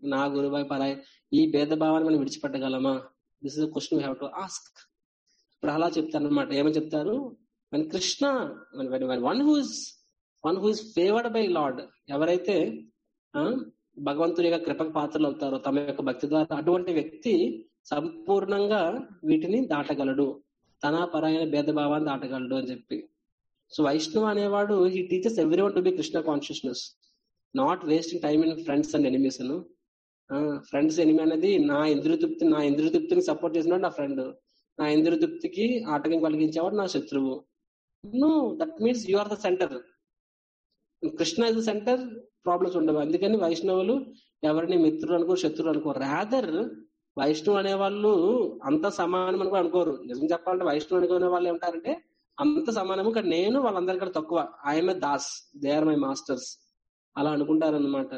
నా గురువై పరాయి ఈ భేదభావాన్ని మనం విడిచిపెట్టగలమా this is question we have to ask ఇప్పుడు అలా చెప్తారు అనమాట ఏమని చెప్తారు మన Krishna one who is one who is favoured by lord ఎవరైతే ఆ, భగవంతుని యొక్క కృపకు పాత్రలు అవుతారో తమ యొక్క భక్తి ద్వారా అటువంటి వ్యక్తి సంపూర్ణంగా వీటిని దాటగలడు తన పరాయణ భేదభావాన్ని దాటగలడు అని చెప్పి సో వైష్ణవ అనేవాడు ఈ teachers everyone to be Krishna consciousness not wasting time in friends and enemies friends enemy అనేది నా ఇంద్రియ తృప్తి నా ఇంద్రియ తృప్తిని సపోర్ట్ చేసినాడు నా ఫ్రెండ్ నా ఇంద్రియ తృప్తికి ఆటకం కలిగించేవాడు నా శత్రువు know that means you are the centre Krishna is the centre problems ఉండవు అందుకని వైష్ణవులు ఎవరిని మిత్రులు అనుకో శత్రువులు అనుకో రాదర్ వైష్ణవు అనే వాళ్ళు అంత సమానం అని కూడా అనుకోరు నిజం చెప్పాలంటే వైష్ణవు అనుకునే వాళ్ళు ఏమంటారంటే అంత సమానము కానీ నేను వాళ్ళందరికంటే తక్కువ I'm das they are my masters అలా అనుకుంటారన్నమాట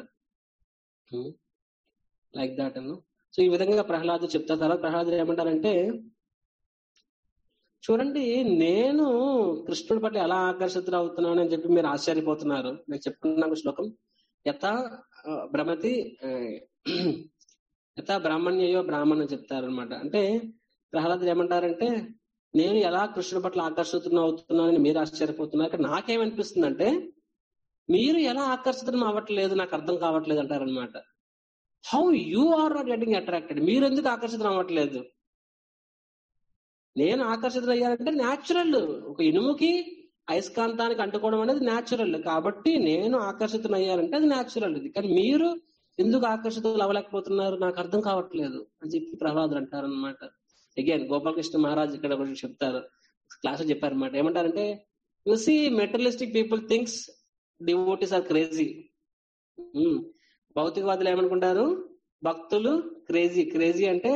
లైక్ దాట్ అను సో ఈ విధంగా ప్రహ్లాదు చెప్తారు తర్వాత ప్రహ్లాదు ఏమంటారంటే చూడండి నేను కృష్ణుడి పట్ల ఎలా ఆకర్షితులు అవుతున్నాను అని చెప్పి మీరు ఆశ్చర్యపోతున్నారు నేను చెప్పుకున్నాను శ్లోకం యథ ఆ, భ్రమతి ఆ, యథా బ్రాహ్మణ్యయో బ్రాహ్మణ్ అని చెప్తారనమాట అంటే ప్రహ్లాదులు ఏమంటారంటే నేను ఎలా కృష్ణుడి పట్ల ఆకర్షితులు అవుతున్నానని మీరు ఆశ్చర్యపోతున్నారు ఇక్కడ నాకేమనిపిస్తుంది అంటే మీరు ఎలా ఆకర్షితం అవ్వట్లేదు నాకు అర్థం కావట్లేదు అంటారనమాట how you are not getting attracted మీరు ఎందుకు ఆకర్షితం అవ్వట్లేదు నేను ఆకర్షితులు అయ్యానంటే న్యాచురల్ ఒక ఇనుముకి అయస్కాంతానికి అంటుకోవడం అనేది న్యాచురల్ కాబట్టి నేను ఆకర్షితులు అయ్యానంటే అది న్యాచురల్ ఇది కానీ మీరు ఎందుకు ఆకర్షితులు అవ్వలేకపోతున్నారు నాకు అర్థం కావట్లేదు అని చెప్పి ప్రహ్లాదులు అంటారనమాట అగైన్ గోపాలకృష్ణ మహారాజ్ ఇక్కడ ఒకటి చెప్తారు క్లాస్ చెప్పారు అనమాట ఏమంటారంటే you see materialistic people things devotees are crazy భౌతికవాదులు ఏమనుకుంటారు భక్తులు క్రేజీ క్రేజీ అంటే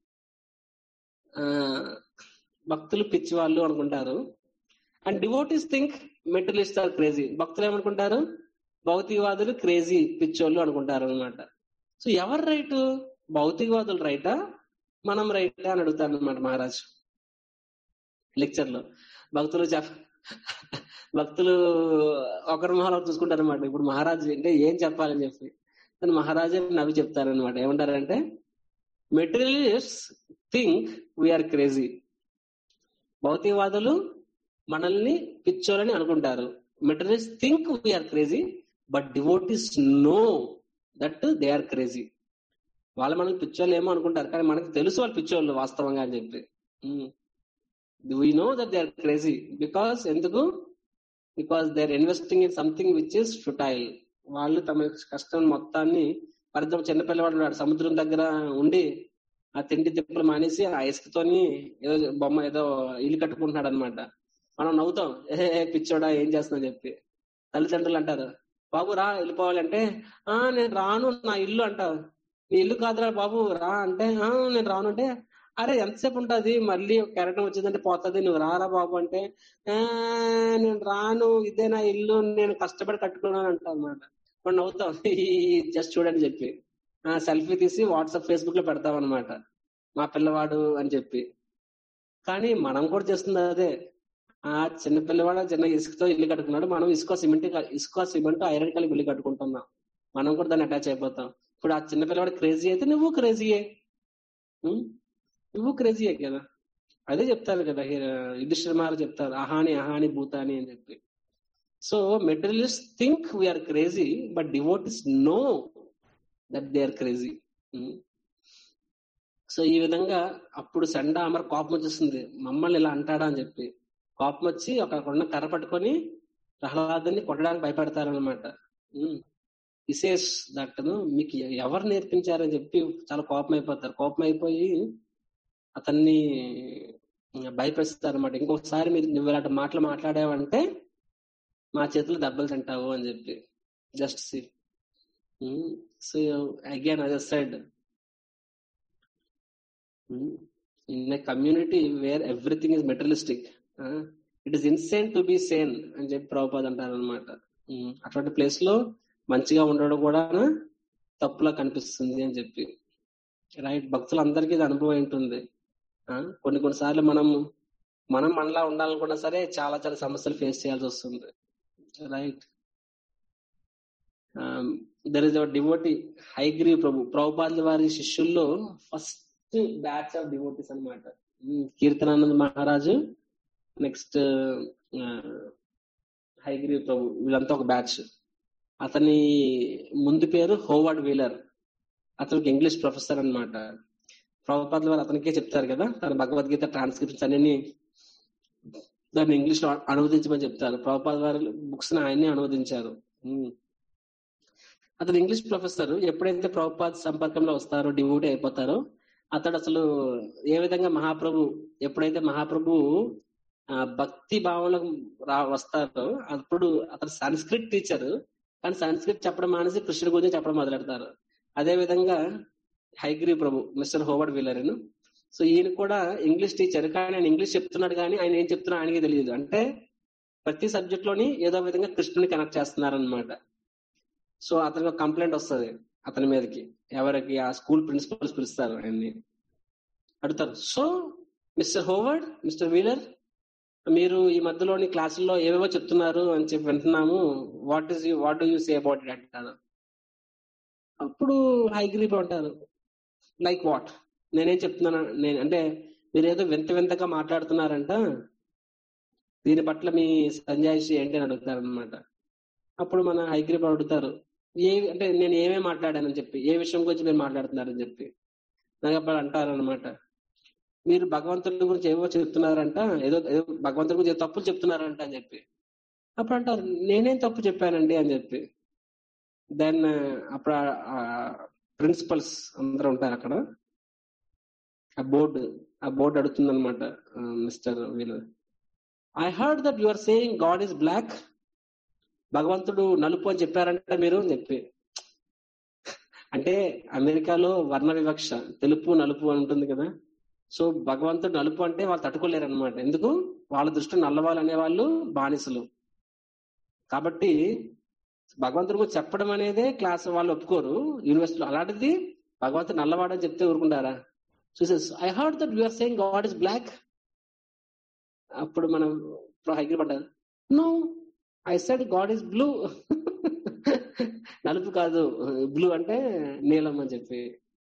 ఆ భక్తులు పిచ్చి వాళ్ళు అనుకుంటారు and devotees think materialist are crazy భక్తులు ఏమనుకుంటారు భౌతికవాదులు క్రేజీ పిచ్చోళ్ళు అనుకుంటారు అనమాట సో ఎవరు రైట్ భౌతికవాదులు రైటా మనం రైటా అని అడుగుతారు అనమాట మహారాజ్ లెక్చర్ లో భక్తులు చెప్ భక్తులు ఒకరి మొహాలు చూసుకుంటారు అనమాట ఇప్పుడు మహారాజు అంటే ఏం చెప్పాలని చెప్పి కానీ మహారాజే నవ్వి చెప్తారనమాట ఏమంటారంటే మెటీరియలిస్ట్ థింక్ వీఆర్ క్రేజీ భౌతికవాదులు మనల్ని పిచ్చోలని అనుకుంటారు materialist think we are crazy but devotees know that they are crazy వాళ్ళు మనకి పిచ్చోళ్ళు ఏమో అనుకుంటారు కానీ మనకి తెలుసు వాళ్ళు పిచ్చోళ్ళు వాస్తవంగా అని చెప్పి we know that they are crazy because ఎందుకు because they are investing in something which is futile వాళ్ళు తమ కష్టం మొత్తాన్ని పరిధం చిన్నపిల్లవాడు ఉన్నాడు సముద్రం దగ్గర ఉండి ఆ తిండి తిప్పులు మానేసి ఆ ఇసుకతోని ఏదో బొమ్మ ఏదో ఇల్లు కట్టుకుంటున్నాడు అనమాట మనం నవ్వుతాం ఏ పిచ్చోడా ఏం చేస్తున్నా చెప్పి తల్లిదండ్రులు అంటారు బాబు రా వెళ్ళిపోవాలంటే ఆ నేను రాను నా ఇల్లు అంటావు నీ ఇల్లు కాదురా బాబు రా అంటే ఆ నేను రాను అంటే అరే ఎంతసేపు ఉంటది మళ్ళీ కెరటం వచ్చిందంటే పోతుంది నువ్వు రారా బాబు అంటే ఆ నేను రాను ఇదే నా ఇల్లు నేను కష్టపడి కట్టుకున్నాను అంటా అనమాట మనం నవ్వుతాం జస్ట్ చూడండి చెప్పి ఆ సెల్ఫీ తీసి వాట్సాప్ ఫేస్బుక్ లో పెడతాం అనమాట మా పిల్లవాడు అని చెప్పి కానీ మనం కూడా చేస్తుంది అదే ఆ చిన్న పిల్లవాడు చిన్న ఇసుకతో ఇల్లు కట్టుకున్నాడు మనం ఇసుక సిమెంట్ ఇసుక సిమెంట్ ఐరన్ కలిపి ఇల్లు కట్టుకుంటున్నాం మనం కూడా దాన్ని అటాచ్ అయిపోతాం ఇప్పుడు ఆ చిన్న పిల్లవాడు క్రేజీ అయితే నువ్వు క్రేజీయే ఉం? నువ్వు క్రేజీయే కదా అదే చెప్తారు కదా యుధిష్ఠిర మహారాజు చెప్తారు అహాని అహాని భూతాని అని చెప్పి so materialist think we are crazy but devotees know that they are crazy so ఈ విధంగా అప్పుడు సండ అమర కోపం వచ్చేస్తుంది మమ్మల్ని ఇలా అంటాడా అని చెప్పి కోపం వచ్చి ఒక కొండ కర్ర పట్టుకొని ప్రహ్లాదుని కొట్టడానికి భయపడతారనమాట విశేష్ దట్ మీకు ఎవరు నేర్పించారని చెప్పి చాలా కోపం అయిపోతారు కోపం అయిపోయి అతన్ని భయపరుస్తారు అనమాట ఇంకొకసారి మీరు నువ్వు ఇలాంటి మాటలు మాట్లాడావంటే మా చేతులు దెబ్బలు తింటావు అని చెప్పి జస్ట్ సి సో అగైన్ అదే side in a community where everything is materialistic it is insane to be sane అని చెప్పి ప్రభుపాద్ అంటారు అనమాట అటువంటి ప్లేస్ లో మంచిగా ఉండడం కూడా తప్పులా కనిపిస్తుంది అని చెప్పి రైట్ భక్తులందరికీ ఇది అనుభవం ఉంటుంది ఆ, కొన్ని కొన్ని సార్లు మనం మనం మనలా ఉండాలనుకున్నా సరే చాలా చాలా సమస్యలు ఫేస్ చేయాల్సి వస్తుంది right there is our devotee Hayagri Prabhu ప్రభుపాదుల వారి శిష్యుల్లో ఫస్ట్ బ్యాచ్ ఆఫ్ డివోటీస్ అనమాట కీర్తనానంద్ మహారాజు నెక్స్ట్ హైగ్రీ ప్రభు వీళ్ళంతా ఒక బ్యాచ్ అతని ముందు పేరు హోవర్డ్ వీలర్ అతనికి ఇంగ్లీష్ ప్రొఫెసర్ అనమాట ప్రభుపాదుల వారు అతనికే చెప్తారు కదా తన భగవద్గీత ట్రాన్స్క్రిప్షన్స్ అన్ని దాన్ని ఇంగ్లీష్ లో అనువదించమని చెప్తారు ప్రభుపాద వారి బుక్స్ ని ఆయనే అనువదించారు అతను ఇంగ్లీష్ ప్రొఫెసర్ ఎప్పుడైతే ప్రభుపాద్ సంపర్కంలో వస్తారో డివోటీ అయిపోతారో అతడు అసలు ఏ విధంగా మహాప్రభు ఎప్పుడైతే మహాప్రభు ఆ భక్తి భావంలో రా వస్తారో అప్పుడు అతను సంస్కృత్ టీచర్ కానీ సంస్కృత్ చెప్పడం మానేసి కృష్ణుడి గురించి చెప్పడం మొదలెడతారు అదే విధంగా Hayagri Prabhu mister Howard Wheeler so ఈయన కూడా ఇంగ్లీష్ టీచర్ కానీ ఆయన ఇంగ్లీష్ చెప్తున్నాడు కానీ ఆయన ఏం చెప్తున్నా ఆయనకి తెలియదు అంటే ప్రతి సబ్జెక్ట్ లోని ఏదో విధంగా కృష్ణుని కనెక్ట్ చేస్తున్నారు అనమాట సో అతనికి ఒక కంప్లైంట్ వస్తుంది అతని మీదకి ఎవరికి ఆ స్కూల్ ప్రిన్సిపల్స్ పిలుస్తారు ఆయన్ని అడుగుతారు so mister Howard mister Wheeler మీరు ఈ మధ్యలోని క్లాసుల్లో ఏవేవో చెప్తున్నారు అని చెప్పి వింటున్నాము what is you what do you say about it అంటారు అప్పుడు హైగ్రీప్ అంటారు లైక్ వాట్ నేనేం చెప్తున్నాను నేను అంటే మీరు ఏదో వింత వింతగా మాట్లాడుతున్నారంట దీని పట్ల మీ సంజాయిషి ఏంటి అని అడుగుతారు అనమాట అప్పుడు మన హైగ్రీప్ అడుగుతారు ఏ అంటే నేను ఏమేమి మాట్లాడానని చెప్పి ఏ విషయం గురించి మీరు మాట్లాడుతున్నారని చెప్పి నాకు అప్పుడు అంటారు అనమాట మీరు భగవంతుడి గురించి ఏవో చెప్తున్నారంట ఏదో ఏదో భగవంతుడి గురించి తప్పులు చెప్తున్నారంట అని చెప్పి అప్పుడు అంటారు నేనేం తప్పు చెప్పానండి అని చెప్పి దెన్ అప్పుడు ప్రిన్సిపల్స్ అందరూ ఉంటారు అక్కడ ఆ బోర్డు ఆ బోర్డు అడుగుతుంది అనమాట mister Wheeler I heard that you are saying God is black భగవంతుడు నలుపు అని చెప్పారంటే మీరు అని చెప్పి అంటే అమెరికాలో వర్ణ వివక్ష తెలుపు నలుపు అని ఉంటుంది కదా సో భగవంతుడు నలుపు అంటే వాళ్ళు తట్టుకోలేరు అనమాట ఎందుకు వాళ్ళ దృష్టి నల్లవాళ్ళు అనే వాళ్ళు బానిసలు కాబట్టి భగవంతుడు గురించి చెప్పడం అనేదే క్లాస్ వాళ్ళు ఒప్పుకోరు యూనివర్సిటీలో అలాంటిది భగవంతుడు నల్లవాడని చెప్తే ఊరుకుంటారా చూసేస్ I heard that you are saying God is black అప్పుడు మనం హైగ్రీ పడ్డారు no I said God is blue నలుపు కాదు బ్లూ అంటే నీలం అని చెప్పి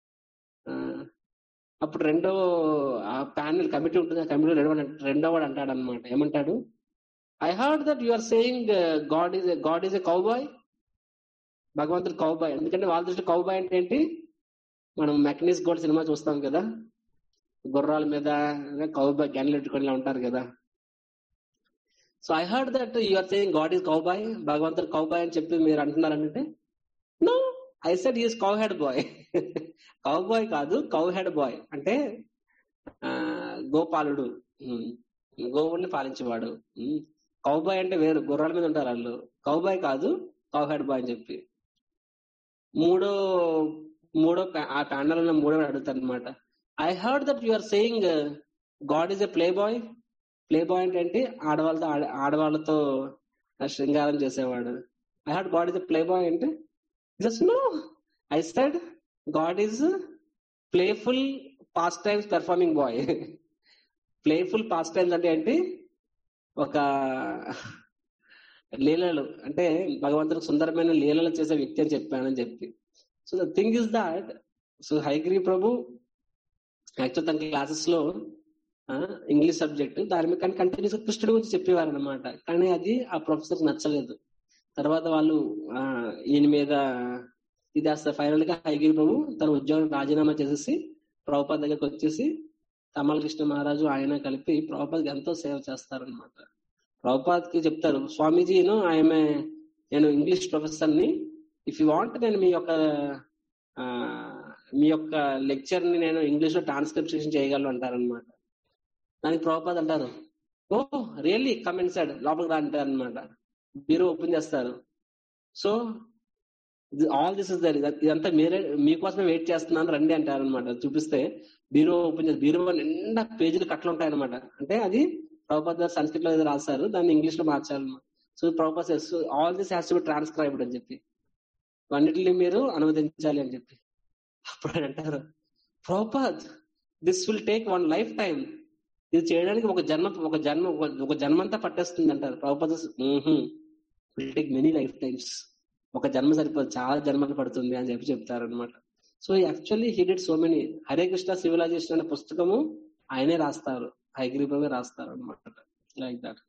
అప్పుడు రెండో ఆ ప్యానల్ కమిటీ ఉంటుంది ఆ కమిటీ రెండో రెండో వాడు అంటాడు అనమాట ఏమంటాడు I heard that you are saying God is God is a cowboy భగవంతుడు కౌబాయ్ ఎందుకంటే వాళ్ళ దృష్టి కౌబాయ్ అంటే ఏంటి మనం మెకనీస్ గోల్డ్ సినిమా చూస్తాం కదా గుర్రాల మీద కౌబాయ్ గ్యాన్లు పెట్టుకుని ఉంటారు కదా so I heard that you are saying God is cowboy భగవంతుడు కౌబాయ్ అని చెప్పి మీరు అంటున్నారంటే no I said is cow head boy cowboy కాదు కౌ హెడ్ బాయ్ అంటే గోపాలుడు గోవుడిని పాలించేవాడు కౌబాయ్ అంటే వేరు గుర్రాల మీద ఉంటారు వాళ్ళు కౌబాయ్ కాదు కౌ హెడ్ బాయ్ అని చెప్పి మూడో మూడో ఆ ప్యానల్ ఉన్న మూడో అడుగుతారు అనమాట I heard that you are saying God is a playboy playboy అంటే ఏంటి ఆడవాళ్ళతో ఆడవాళ్ళతో శృంగారం చేసేవాడు I heard God is a playboy అంటే just no I said God is playful pastimes performing boy playful pastimes అంటే ఏంటి ఒక లీలలు అంటే భగవంతుడికి సుందరమైన లీలలు చేసే వ్యక్తి అని చెప్పానని చెప్పి so the thing is that so Hayagri Prabhu actual తన క్లాసెస్ లో ఇంగ్లీష్ సబ్జెక్ట్ దాని మీద కానీ కంటిన్యూస్ కృష్ణుడి గురించి చెప్పేవారు అనమాట కానీ అది ఆ ప్రొఫెసర్ నచ్చలేదు తర్వాత వాళ్ళు ఈయన మీద ఇది అసలు ఫైనల్ గా హైగిరి ప్రభు తన ఉద్యోగం రాజీనామా చేసేసి ప్రభుపాద్ దగ్గరకు వచ్చేసి తమల కృష్ణ మహారాజు ఆయన కలిపి ప్రభుపాద్ ఎంతో సేవ చేస్తారనమాట ప్రభుపాద్ కి చెప్తారు స్వామీజీను ఆయన నేను ఇంగ్లీష్ ప్రొఫెసర్ ని ఇఫ్ యూ వాంట్ నేను మీ యొక్క మీ యొక్క లెక్చర్ ని నేను ఇంగ్లీష్ లో ట్రాన్స్క్రిప్షన్ చేయగలను అంటారనమాట దానికి ప్రభుపాద్ అంటారు ఓ రియల్లీ కమెంట్ సైడ్ లోపలికి రా అంటారు అనమాట మీరు ఓపెన్ చేస్తారు so all this is there ఇదంతా మీరే మీకోసమే వెయిట్ చేస్తున్నాను రండి అంటారు అనమాట చూపిస్తే బీరో ఓపెన్ చేసి బీరో నిండా పేజీలు కట్టలు ఉంటాయి అనమాట అంటే అది ప్రభుపాద్ గారు సంస్కృత్ లో ఏదో రాశారు దాన్ని ఇంగ్లీష్ లో మార్చాలన్నమాట so Prabhupad all this has to be transcribed అని చెప్పి అన్నిటిని మీరు అనువదించాలి అని చెప్పి అప్పుడు ఆయన అంటారు Prabhupad this will take one lifetime ఇది చేయడానికి ఒక జన్మ ఒక జన్మ ఒక జన్మంతా పట్టేస్తుంది అంటారు Prabhupad will take many lifetimes ఒక జన్మ సరిపోదు చాలా జన్మలు పడుతుంది అని చెప్పి చెప్తారు అనమాట so actually he did so many Hare Krishna civilization అనే పుస్తకము ఆయనే రాస్తారు హైగ్రీవే రాస్తారు అనమాట లైక్ దట్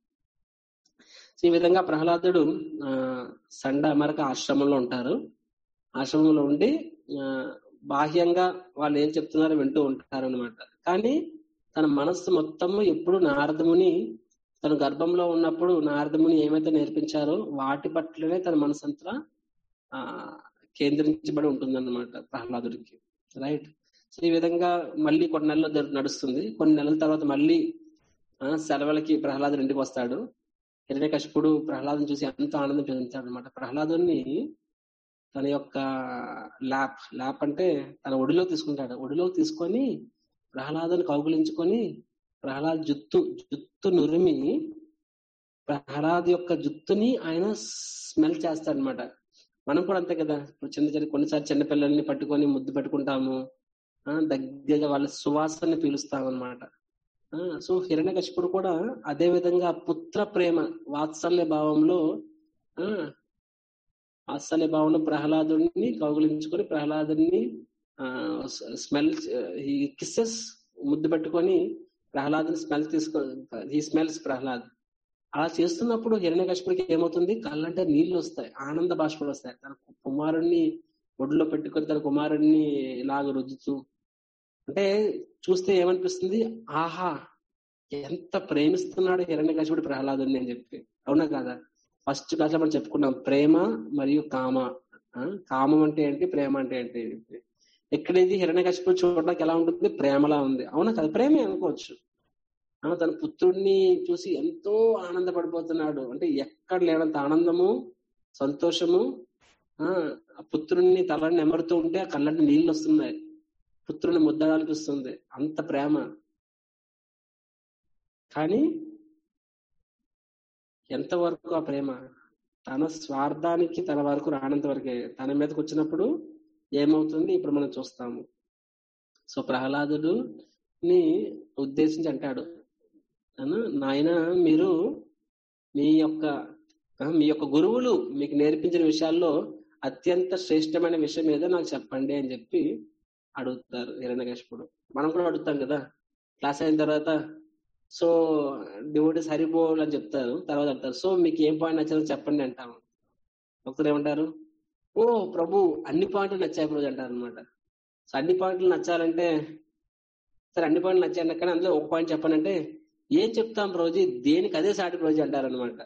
ఈ విధంగా ప్రహ్లాదుడు ఆ సండ అమరక ఆశ్రమంలో ఉంటారు ఆశ్రమంలో ఉండి ఆ, బాహ్యంగా వాళ్ళు ఏం చెప్తున్నారో వింటూ ఉంటారు అనమాట కానీ తన మనస్సు మొత్తము ఎప్పుడు నారదముని తన గర్భంలో ఉన్నప్పుడు నారదముని ఏమైతే నేర్పించారో వాటి పట్లనే తన మనసు అంతా ఆ కేంద్రించబడి ఉంటుందన్నమాట ప్రహ్లాదుడికి రైట్ సో ఈ విధంగా మళ్ళీ కొన్ని నెలలు జరు- నడుస్తుంది కొన్ని నెలల తర్వాత మళ్ళీ ఆ, సెలవులకి ప్రహ్లాదుడు ఇంటికి వస్తాడు హిరణ్యకశిపుడు ప్రహ్లాదుని చూసి ఎంతో ఆనందం చెందుతాడు అనమాట ప్రహ్లాదుని తన యొక్క ల్యాప్ ల్యాప్ అంటే తన ఒడిలో తీసుకుంటాడు ఒడిలో తీసుకొని ప్రహ్లాదుని కౌగులించుకొని ప్రహ్లాద్ జుత్తు జుత్తు నురిమి ప్రహ్లాద్ యొక్క జుత్తుని ఆయన స్మెల్ చేస్తాడు అనమాట మనం కూడా అంతే కదా ఇప్పుడు చిన్న చిన్న కొన్నిసార్లు చిన్న పిల్లల్ని పట్టుకొని ముద్దు పెట్టుకుంటాము ఆ, దగ్గరగా వాళ్ళ సువాసనని పీలుస్తాం అనమాట సో హిరణ్యకశిపుడు కూడా అదే విధంగా పుత్ర ప్రేమ వాత్సల్య భావంలో ఆ వాత్సల్య భావంలో ప్రహ్లాదుని కౌగులించుకొని ప్రహ్లాదుని స్మెల్ ఈ కిస్సెస్ ముద్దు పెట్టుకొని ప్రహ్లాదుని స్మెల్ తీసుకో ఈ స్మెల్స్ ప్రహ్లాద్ అలా చేస్తున్నప్పుడు హిరణ్యకశిపుడికి ఏమవుతుంది కళ్ళంటే నీళ్లు వస్తాయి ఆనంద బాష్పాలు వస్తాయి తన కుమారుణ్ణి ఒడిలో పెట్టుకొని తన కుమారుణ్ణి ఇలాగ రుద్దుతూ అంటే చూస్తే ఏమనిపిస్తుంది ఆహా ఎంత ప్రేమిస్తున్నాడు హిరణ్యకశిపుడు ప్రహ్లాదుని అని చెప్పి అవునా కాదా ఫస్ట్ క్లాస్ లో మనం చెప్పుకున్నాం ప్రేమ మరియు కామ ఆ, కామం అంటే ఏంటి ప్రేమ అంటే ఏంటి ఎక్కడ ఇది హిరణ్యకశిపుడు చూడడానికి ఎలా ఉంటుంది ప్రేమలా ఉంది అవునా కదా ప్రేమే అనుకోవచ్చు ఆ, తన పుత్రుడిని చూసి ఎంతో ఆనందపడిపోతున్నాడు అంటే ఎక్కడ లేనంత ఆనందము సంతోషము ఆ ఆ పుత్రుడిని తలని నెమరుతూ ఉంటే ఆ కళ్ళంటి నీళ్ళు వస్తున్నాయి పుత్రుని ముద్దడాలనిపిస్తుంది అంత ప్రేమ కానీ ఎంతవరకు ఆ ప్రేమ తన స్వార్థానికి తన వరకు రానంత వరకే తన మీదకి వచ్చినప్పుడు ఏమవుతుంది ఇప్పుడు మనం చూస్తాము సో ప్రహ్లాదుడు ని ఉద్దేశించి అంటాడు అను, నాయన మీరు మీ యొక్క ఆ, మీ యొక్క గురువులు మీకు నేర్పించిన విషయాల్లో అత్యంత శ్రేష్టమైన విషయం ఏదో నాకు చెప్పండి అని చెప్పి అడుగుతారు హిరణ్యకశిపుడు మనం కూడా అడుగుతాం కదా క్లాస్ అయిన తర్వాత సో డివోటీస్ హరిబోల్ అని చెప్తారు తర్వాత అంటారు సో మీకు ఏం పాయింట్ నచ్చిందో చెప్పండి అంటాము భక్తులు ఏమంటారు ఓ ప్రభు అన్ని పాయింట్లు నచ్చాయి ప్రభు అంటారు అనమాట సో అన్ని పాయింట్లు నచ్చాలంటే సరే అన్ని పాయింట్లు నచ్చాయి కానీ అందులో ఒక పాయింట్ చెప్పండి అంటే ఏం చెప్తాం రోజు దేనికి అదే సాటి రోజు అంటారు అనమాట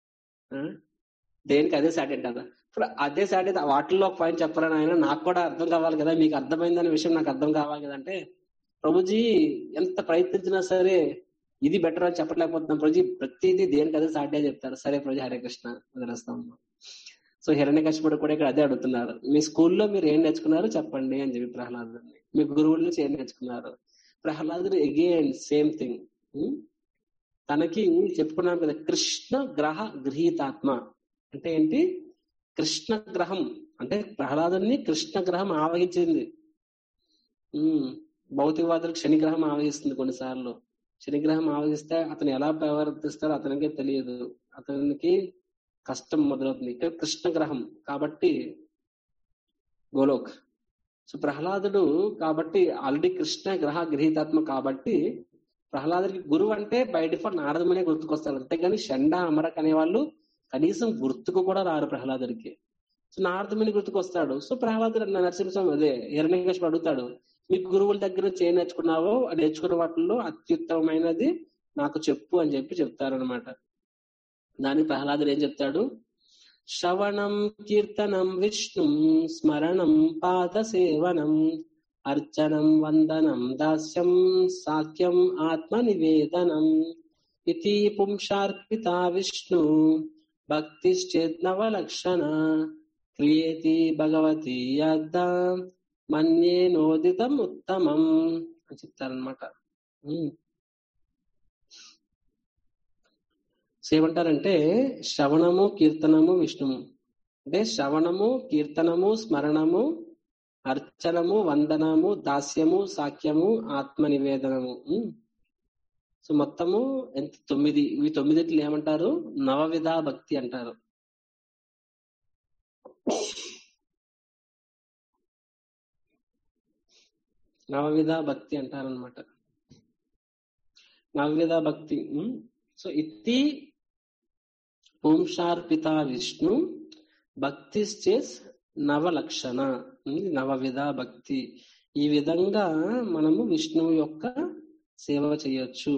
దేనికి అదే సాటి అంటారా ఇప్పుడు అదే సాటి అయితే వాటిల్లో ఒక పాయింట్ చెప్పాలని ఆయన నాకు కూడా అర్థం కావాలి కదా మీకు అర్థమైందనే విషయం నాకు అర్థం కావాలి కదా అంటే ప్రభుజీ ఎంత ప్రయత్నించినా సరే ఇది బెటర్ అని చెప్పలేకపోతున్నాం ప్రభుజీ ప్రతిదీ దేనికి అదే సాటి అని చెప్తారు సరే ప్రభు హరే కృష్ణ వదిలేస్తాం సో హిరణ్యకశిపుడు కూడా ఇక్కడ అదే అడుగుతున్నారు మీ స్కూల్లో మీరు ఏం నేర్చుకున్నారు చెప్పండి అని చెప్పి ప్రహ్లాదుని మీ గురువుల నుంచి ఏం నేర్చుకున్నారు ప్రహ్లాదుడు అగైన్ సేమ్ థింగ్ తనకి చెప్పుకున్నాం కదా కృష్ణ గ్రహ గృహీతాత్మ అంటే ఏంటి కృష్ణ గ్రహం అంటే ప్రహ్లాదుని కృష్ణ గ్రహం ఆవహించింది ఉమ్, భౌతికవాదులకు శనిగ్రహం ఆవహిస్తుంది కొన్నిసార్లు శనిగ్రహం ఆవహిస్తే అతను ఎలా ప్రవర్తిస్తాడో అతనికే తెలియదు అతనికి కష్టం మొదలవుతుంది ఇక్కడ కృష్ణ గ్రహం కాబట్టి గోలోక్ సో ప్రహ్లాదుడు కాబట్టి ఆల్రెడీ కృష్ణ గ్రహ గృహీతాత్మ కాబట్టి ప్రహ్లాదుడికి గురువు అంటే బై డిఫాల్ట్ నారదమునే గుర్తుకొస్తారు అంతేగాని షండ అమరక్ అనే వాళ్ళు కనీసం గుర్తుకు కూడా రారు ప్రహ్లాదుడికి సో నారదముని గుర్తుకొస్తాడు సో ప్రహ్లాదుడు అన్న నరసింహస్వామి అదే హిరణ్యకశిపుడు అడుగుతాడు మీ గురువుల దగ్గర నుంచి ఏం నేర్చుకున్నావో ఆ నేర్చుకున్న వాటిల్లో అత్యుత్తమమైనది నాకు చెప్పు అని చెప్పి చెప్తారనమాట దానికి ప్రహ్లాదుడు ఏం చెప్తాడు శ్రవణం కీర్తనం విష్ణు స్మరణం పాద సేవనం అర్చనం వందనం దాస్యం సాఖ్యం ఆత్మ నివేదనం ఇది పుంసార్పిత విష్ణు భక్తిశ్చేద్నవలక్షణ క్రియేతి భగవతి యద్ద మన్యే నోదితం ఉత్తమం అని చెప్తారనమాట సో ఏమంటారంటే శ్రవణము కీర్తనము విష్ణుము అంటే శ్రవణము కీర్తనము స్మరణము అర్చనము వందనము దాస్యము సాఖ్యము ఆత్మ నివేదనము ఉమ్. సో మొత్తము ఎంత తొమ్మిది ఇవి తొమ్మిదిట్లు ఏమంటారు నవవిధ భక్తి అంటారు నవవిధ భక్తి అంటారనమాట నవవిధ భక్తి ఉమ్. సో ఇతి పుంసార్పిత విష్ణు భక్తి చేస్ నవలక్షణ ఉమ్, నవవిధ భక్తి ఈ విధంగా మనము విష్ణువు యొక్క సేవ చేయొచ్చు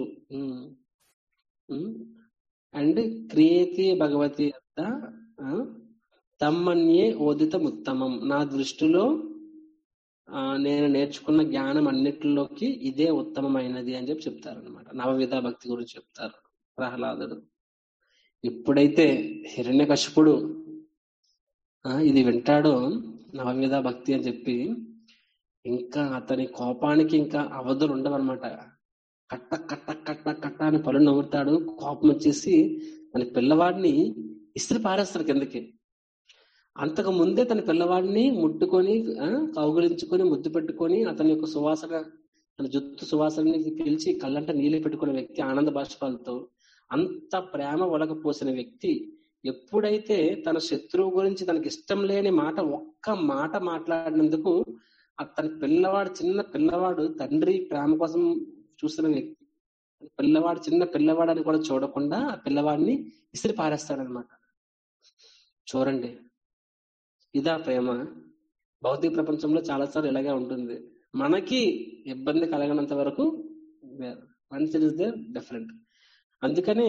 అండ్ క్రియేతి భగవతి అత్త తమ్మన్యే ఓదితం ఉత్తమం నా దృష్టిలో ఆ, నేను నేర్చుకున్న జ్ఞానం అన్నిటిలోకి ఇదే ఉత్తమమైనది అని చెప్పి చెప్తారు అనమాట నవవిధ భక్తి గురించి చెప్తారు ప్రహ్లాదుడు ఎప్పుడైతే హిరణ్యకశిపుడు ఆ, ఇది వింటాడో నవవిధ భక్తి అని చెప్పి ఇంకా అతని కోపానికి ఇంకా అవధులు ఉండవన్నమాట కట్ట కట్ట కట్ట కట్ట అని పళ్ళు నవ్వుతాడు కోపం వచ్చేసి తన పిల్లవాడిని ఇస్త్రీ పారేస్తాడు కిందకి అంతకు ముందే తన పిల్లవాడిని ముట్టుకొని ఆ, కౌగులించుకొని ముద్దు పెట్టుకొని అతని యొక్క సువాసన తన జుత్తు సువాసనని పిలిచి కళ్ళంట నీళ్ళు పెట్టుకున్న వ్యక్తి ఆనంద బాష్పాలతో అంత ప్రేమ ఒలకపోసిన వ్యక్తి ఎప్పుడైతే తన శత్రువు గురించి తనకి ఇష్టం లేని మాట ఒక్క మాట మాట్లాడినందుకు అతని పిల్లవాడు చిన్న పిల్లవాడు తండ్రి ప్రేమ కోసం చూస్తున్న వ్యక్తి పిల్లవాడు చిన్న పిల్లవాడు అని కూడా చూడకుండా ఆ పిల్లవాడిని ఇసిరి పారేస్తాడనమాట చూడండి ఇదా ప్రేమ భౌతిక ప్రపంచంలో చాలా సార్లు ఇలాగే ఉంటుంది మనకి ఇబ్బంది కలగనంత వరకు once it is they different అందుకని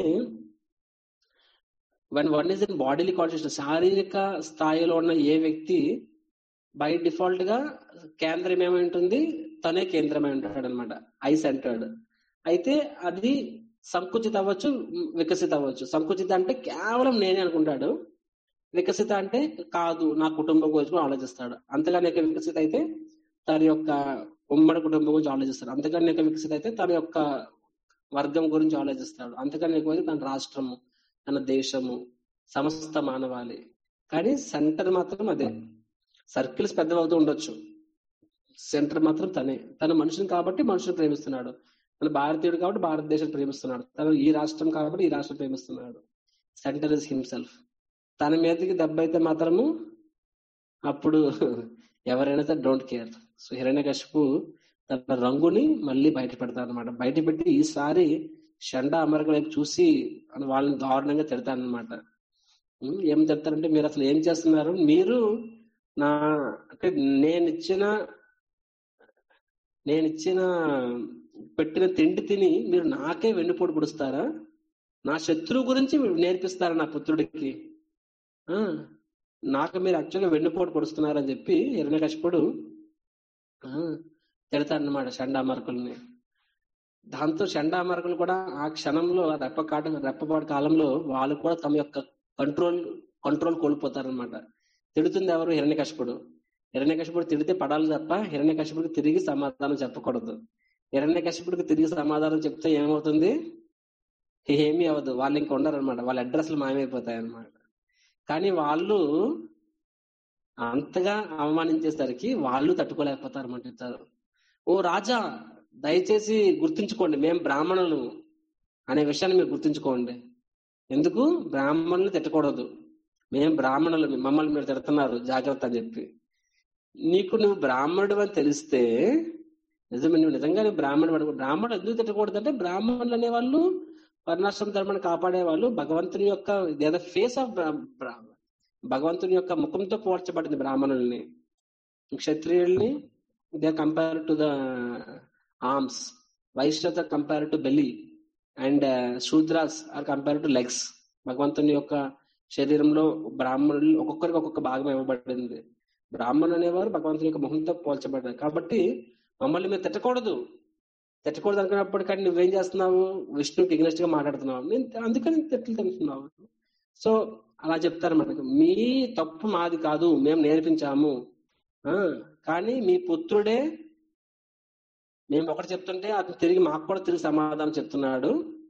one one is in bodily conscious శారీరక స్థాయిలో ఉన్న ఏ వ్యక్తి బై డిఫాల్ట్ గా కేంద్రం ఏమై ఉంటుంది తనే కేంద్రమై ఉంటాడు అనమాట ఐ సెంటర్డ్ అయితే అది సంకుచిత అవ్వచ్చు వికసిత అవ్వచ్చు సంకుచిత అంటే కేవలం నేనే అనుకుంటాడు వికసిత అంటే కాదు నా కుటుంబం గురించి కూడా ఆలోచిస్తాడు అంతగానే వికసిత అయితే తన యొక్క ఉమ్మడి కుటుంబం గురించి ఆలోచిస్తాడు అంతకన్నా ఎక్కువ వికసిత అయితే తన యొక్క వర్గం గురించి ఆలోచిస్తాడు అంతకన్నా ఎక్కువ తన రాష్ట్రము తన దేశము సమస్త మానవాళి కానీ సెంటర్ మాత్రం అదే సర్కిల్స్ పెద్దవవుతూ ఉండొచ్చు సెంటర్ మాత్రం తనే తన మనుషుని కాబట్టి మనుషులు ప్రేమిస్తున్నాడు తన భారతీయుడు కాబట్టి భారతదేశం ప్రేమిస్తున్నాడు తను ఈ రాష్ట్రం కాబట్టి ఈ రాష్ట్రం ప్రేమిస్తున్నాడు సెంటర్ ఇస్ హిమ్సెల్ఫ్ తన మీదకి దెబ్బ అయితే మాత్రము అప్పుడు ఎవరైనా సరే డోంట్ కేర్ సో హిరణ్య కశిపు తన రంగుని మళ్ళీ బయట పెడతారు అనమాట బయట పెట్టి ఈసారి షండ అమరక వైపు చూసి వాళ్ళని దారుణంగా తిడతారనమాట ఏం చెప్తారంటే మీరు అసలు ఏం చేస్తున్నారు మీరు నా అంటే నేను ఇచ్చిన నేను ఇచ్చిన పెట్టిన తిండి తిని మీరు నాకే వెన్నుపోటు పొడుస్తారా నా శత్రువు గురించి నేర్పిస్తారా నా పుత్రుడికి ఆ నాకు మీరు యాక్చువల్గా వెన్నుపోటు పొడుస్తున్నారని చెప్పి హిరణ్యకశిపుడు తిడతారనమాట షండామరకుల్ని దాంతో షండామరకులు కూడా ఆ క్షణంలో రెప్ప కాట రెప్పపాటు కాలంలో వాళ్ళు కూడా తమ యొక్క కంట్రోల్ కంట్రోల్ కోల్పోతారనమాట తిడుతుంది ఎవరు హిరణ్యకశిపుడు హిరణ్యకశిపుడు తిడితే పడాలి తప్ప హిరణ్యకశిపుడికి తిరిగి సమాధానం చెప్పకూడదు హిరణ్యకశిపుడికి తిరిగి సమాధానం చెప్తే ఏమవుతుంది ఏమీ అవ్వదు వాళ్ళు ఇంకా ఉండరనమాట వాళ్ళ అడ్రస్లు మాయమైపోతాయి అనమాట కానీ వాళ్ళు అంతగా అవమానించేసరికి వాళ్ళు తట్టుకోలేకపోతారు అంటారు ఓ రాజా దయచేసి గుర్తుంచుకోండి మేము బ్రాహ్మణులు అనే విషయాన్ని మీరు గుర్తుంచుకోండి ఎందుకు బ్రాహ్మణులు తిట్టకూడదు మేము బ్రాహ్మణులు మమ్మల్ని మీరు తిడుతున్నారు జాగ్రత్త అని చెప్పి నీకు నువ్వు బ్రాహ్మణుడు అని తెలిస్తే నిజమే నువ్వు నిజంగా నువ్వు బ్రాహ్మణుడు బ్రాహ్మణుడు ఎందుకు తిట్టకూడదు అంటే బ్రాహ్మణులు అనేవాళ్ళు వర్ణాశ్రమ ధర్మాన్ని కాపాడే వాళ్ళు భగవంతుని యొక్క ద ఫేస్ ఆఫ్ భగవంతుని యొక్క ముఖంతో పోర్చబడింది బ్రాహ్మణుల్ని క్షత్రియుల్ని they compare to the arms వైశ్యత compare to belly and Shudras are compare to legs భగవంతుని యొక్క శరీరంలో బ్రాహ్మణులు ఒక్కొక్కరికి ఒక్కొక్క భాగం ఇవ్వబడింది బ్రాహ్మణులు అనేవారు భగవంతుని యొక్క ముఖంతో పోల్చబడ్డారు కాబట్టి మమ్మల్ని మీరు తిట్టకూడదు తిట్టకూడదు అనుకున్నప్పుడు కానీ నువ్వేం చేస్తున్నావు విష్ణుకి ఎగ్నెస్ట్ గా మాట్లాడుతున్నావు నేను అందుకని తిట్లు తింటున్నావు సో అలా చెప్తారు మనకు మీ తప్పు మాది కాదు మేము నేర్పించాము కానీ మీ పుత్రుడే మేము ఒకటి చెప్తుంటే అతను తిరిగి మాకు కూడా తిరిగి సమాధానం చెప్తున్నాడు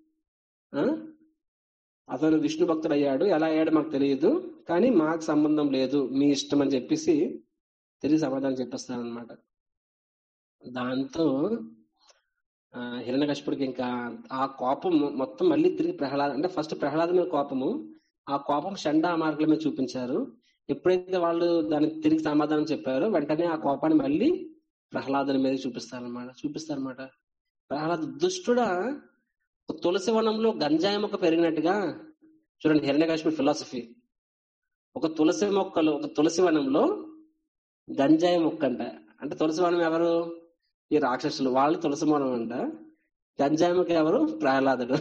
అతను విష్ణు భక్తుడు అయ్యాడు ఎలా అయ్యాడు మాకు తెలియదు కానీ మాకు సంబంధం లేదు మీ ఇష్టం అని చెప్పేసి తిరిగి సమాధానం చెప్పేస్తాను అనమాట దాంతో హిరణ్యకశిపుడికి ఇంకా ఆ కోపం మొత్తం మళ్ళీ తిరిగి ప్రహ్లాద అంటే ఫస్ట్ ప్రహ్లాద మీద కోపము ఆ కోపం షండా మార్గల మీద చూపించారు ఎప్పుడైతే వాళ్ళు దానికి తిరిగి సమాధానం చెప్పారో వెంటనే ఆ కోపాన్ని మళ్ళీ ప్రహ్లాదుని మీద చూపిస్తారనమాట చూపిస్తారనమాట ప్రహ్లాద్ దుష్టుడా ఒక తులసి వనంలో గంజాయి మొక్క పెరిగినట్టుగా చూడండి హిరణ్యకాశ్మీర్ ఫిలాసఫీ ఒక తులసి మొక్కలు ఒక తులసి వనంలో గంజాయి మొక్క అంట అంటే తులసి వనం ఎవరు ఈ రాక్షసులు వాళ్ళు తులసి వనం అంట గంజాయి మొక్క ఎవరు ప్రహ్లాదుడు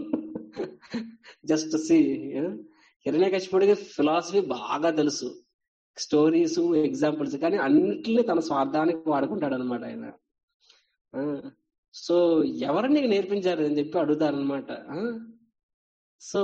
జస్ట్ సి హిరణ్యకశిపుడికి ఫిలాసఫీ బాగా తెలుసు స్టోరీస్ ఎగ్జాంపుల్స్ కానీ అన్నిటిని తన స్వార్థానికి వాడుకుంటాడు అనమాట ఆయన సో ఎవరు నీకు నేర్పించారు అని చెప్పి అడుగుతారు అనమాట సో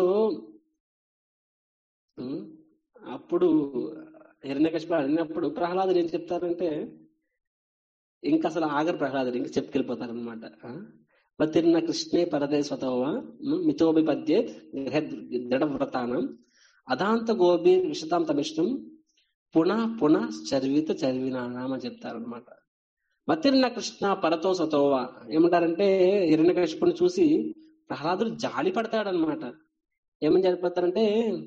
అప్పుడు హిరణ్యకశిపుడు అడిగినప్పుడు ప్రహ్లాదుడు ఏం చెప్తారంటే ఇంకా అసలు ఆగరు ప్రహ్లాదుడు ఇంకా చెప్పుకెళ్ళిపోతారు అనమాట వతిర్న కృష్ణే పరదే స్వతవ మితోబి పద్యేత్ దృఢవ్రతానం అదాంత గోబి విషతాం తమిష్టం పునః పునః చర్విత చర్వినానామ చెప్తారనమాట మతిర్న కృష్ణ పరతో సతోవ ఏమంటారంటే హిరణ్యకృష్ణుని చూసి ప్రహ్లాదుడు జాలి పడతాడనమాట ఏమని జాలిపడతారంటే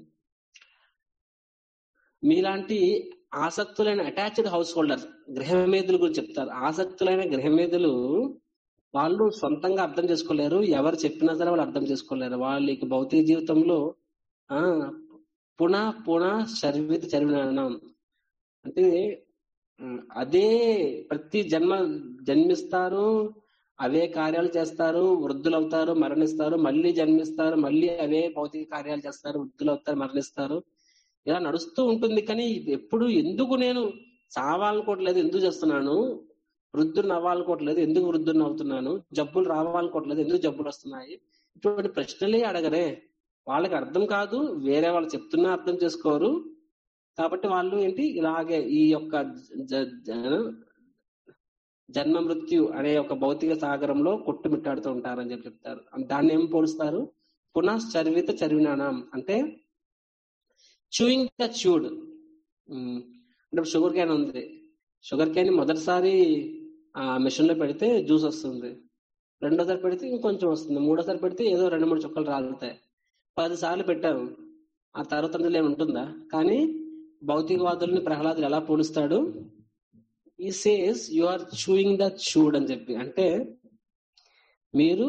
మీలాంటి ఆసక్తులైన అటాచ్డ్ హౌస్ హోల్డర్ గృహమేధుల గురించి చెప్తారు ఆసక్తులైన గృహమేధులు వాళ్ళు సొంతంగా అర్థం చేసుకోలేరు ఎవరు చెప్పినా సరే వాళ్ళు అర్థం చేసుకోలేరు వాళ్ళకి భౌతిక జీవితంలో ఆ పునః పునః చర్విత చర్వినానం అంటే అదే ప్రతి జన్మ జన్మిస్తారు అవే కార్యాలు చేస్తారు వృద్ధులు అవుతారు మరణిస్తారు మళ్ళీ జన్మిస్తారు మళ్ళీ అవే భౌతిక కార్యాలు చేస్తారు వృద్ధులు అవుతారు మరణిస్తారు ఇలా నడుస్తూ ఉంటుంది కానీ ఎప్పుడు ఎందుకు నేను చావాలనుకోవట్లేదు ఎందుకు చేస్తున్నాను వృద్ధుని అవ్వాలనుకోవట్లేదు ఎందుకు వృద్ధుని అవుతున్నాను జబ్బులు రావాలనుకోవట్లేదు ఎందుకు జబ్బులు వస్తున్నాయి ఇటువంటి ప్రశ్నలే అడగరే వాళ్ళకి అర్థం కాదు వేరే వాళ్ళు చెప్తున్నా అర్థం చేసుకోరు కాబట్టి వాళ్ళు ఏంటి ఇలాగే ఈ యొక్క జన్మ మృత్యు అనే ఒక భౌతిక సాగరంలో కొట్టుమిట్టాడుతూ ఉంటారని చెప్పి చెప్తారు దాన్ని ఏం పోలుస్తారు పునః చర్విత చర్వినానం అంటే చూయింగ్ ద చూడ్ అంటే షుగర్ క్యాన్ ఉంది షుగర్ క్యాన్ మొదటిసారి ఆ మిషన్ లో పెడితే జ్యూస్ వస్తుంది రెండోసారి పెడితే ఇంకొంచెం వస్తుంది మూడోసారి పెడితే ఏదో రెండు మూడు చుక్కలు రాలుతాయి పది సార్లు పెట్టారు ఆ తర్వాత అందులో ఉంటుందా కానీ భౌతికవాదుల్ని ప్రహ్లాదులు ఎలా పోలుస్తాడు ఈ says you are chewing the chewed అని చెప్పి అంటే మీరు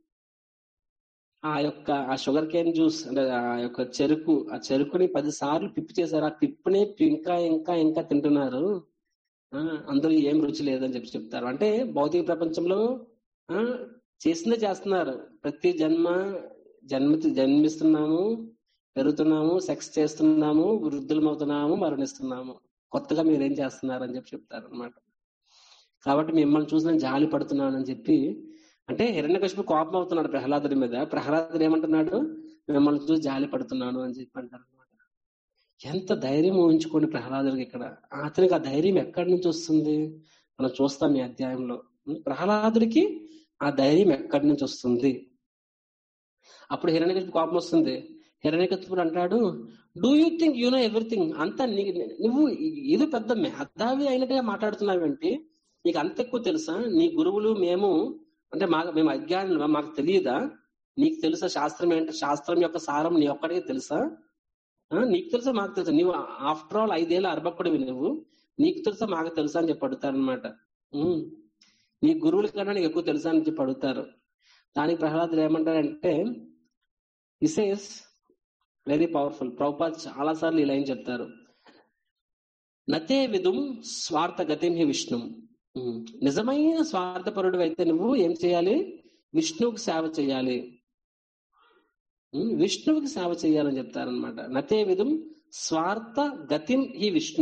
ఆ యొక్క ఆ షుగర్ కేన్ జ్యూస్ అంటే ఆ యొక్క చెరుకు ఆ చెరుకుని పది సార్లు పిప్పి చేశారు ఆ పిప్పుని ఇంకా ఇంకా ఇంకా తింటున్నారు అందులో ఏం రుచి లేదని చెప్పి చెప్తారు అంటే భౌతిక ప్రపంచంలో ఆ చేసిందే చేస్తున్నారు ప్రతి జన్మ జన్మ జన్మిస్తున్నాము పెరుగుతున్నాము సెక్స్ చేస్తున్నాము వృద్ధులమవుతున్నాము మరణిస్తున్నాము కొత్తగా మీరేం చేస్తున్నారు అని చెప్పి చెప్తారు అనమాట కాబట్టి మిమ్మల్ని చూసి నేను జాలి పడుతున్నానని చెప్పి అంటే హిరణ్యకశిపు కోపం అవుతున్నాడు ప్రహ్లాదుడి మీద ప్రహ్లాదుడు ఏమంటున్నాడు మిమ్మల్ని చూసి జాలి పడుతున్నాను అని చెప్పి అంటారు అనమాట ఎంత ధైర్యం ఊహించుకోండి ప్రహ్లాదుడికి ఇక్కడ అతనికి ఆ ధైర్యం ఎక్కడి నుంచి వస్తుంది మనం చూస్తాం ఈ అధ్యాయంలో ప్రహ్లాదుడికి ఆ ధైర్యం ఎక్కడి నుంచి వస్తుంది అప్పుడు హిరణ్యకశిపు కోపం వస్తుంది హిరణ్యకశిపుడు అంటాడు do you think you know everything అంతా నువ్వు ఇది పెద్ద మేధావి అయినట్టుగా మాట్లాడుతున్నావేంటి నీకు అంత ఎక్కువ తెలుసా నీ గురువులు మేము అంటే మా మేము అజ్ఞానులు మాకు తెలియదా నీకు తెలుసా శాస్త్రం ఏంటి శాస్త్రం యొక్క సారం నీ ఒక్కడికే తెలుసా నీకు తెలుసా మాకు తెలుసా నువ్వు ఆఫ్టర్ ఆల్ ఐదేళ్ళ అర్భకుడివి నువ్వు నీకు తెలుసా మాకు తెలుసా అని చెప్పి అడుగుతారు అనమాట నీ గురువుల కన్నా నీకు ఎక్కువ తెలుసా అని చెప్పి అడుగుతారు దానికి ప్రహ్లాదులు ఏమంటారంటే ఇసేస్ వెరీ పవర్ఫుల్ ప్రభుపాద్ చాలా సార్లు ఈ లైన్ చెప్తారు నతే విధం స్వార్థ గతిం హి విష్ణు నిజమైన స్వార్థపరుడు అయితే నువ్వు ఏం చేయాలి విష్ణువుకి సేవ చేయాలి విష్ణువుకి సేవ చేయాలని చెప్తారనమాట నతే విధం స్వార్థ గతిం హి విష్ణు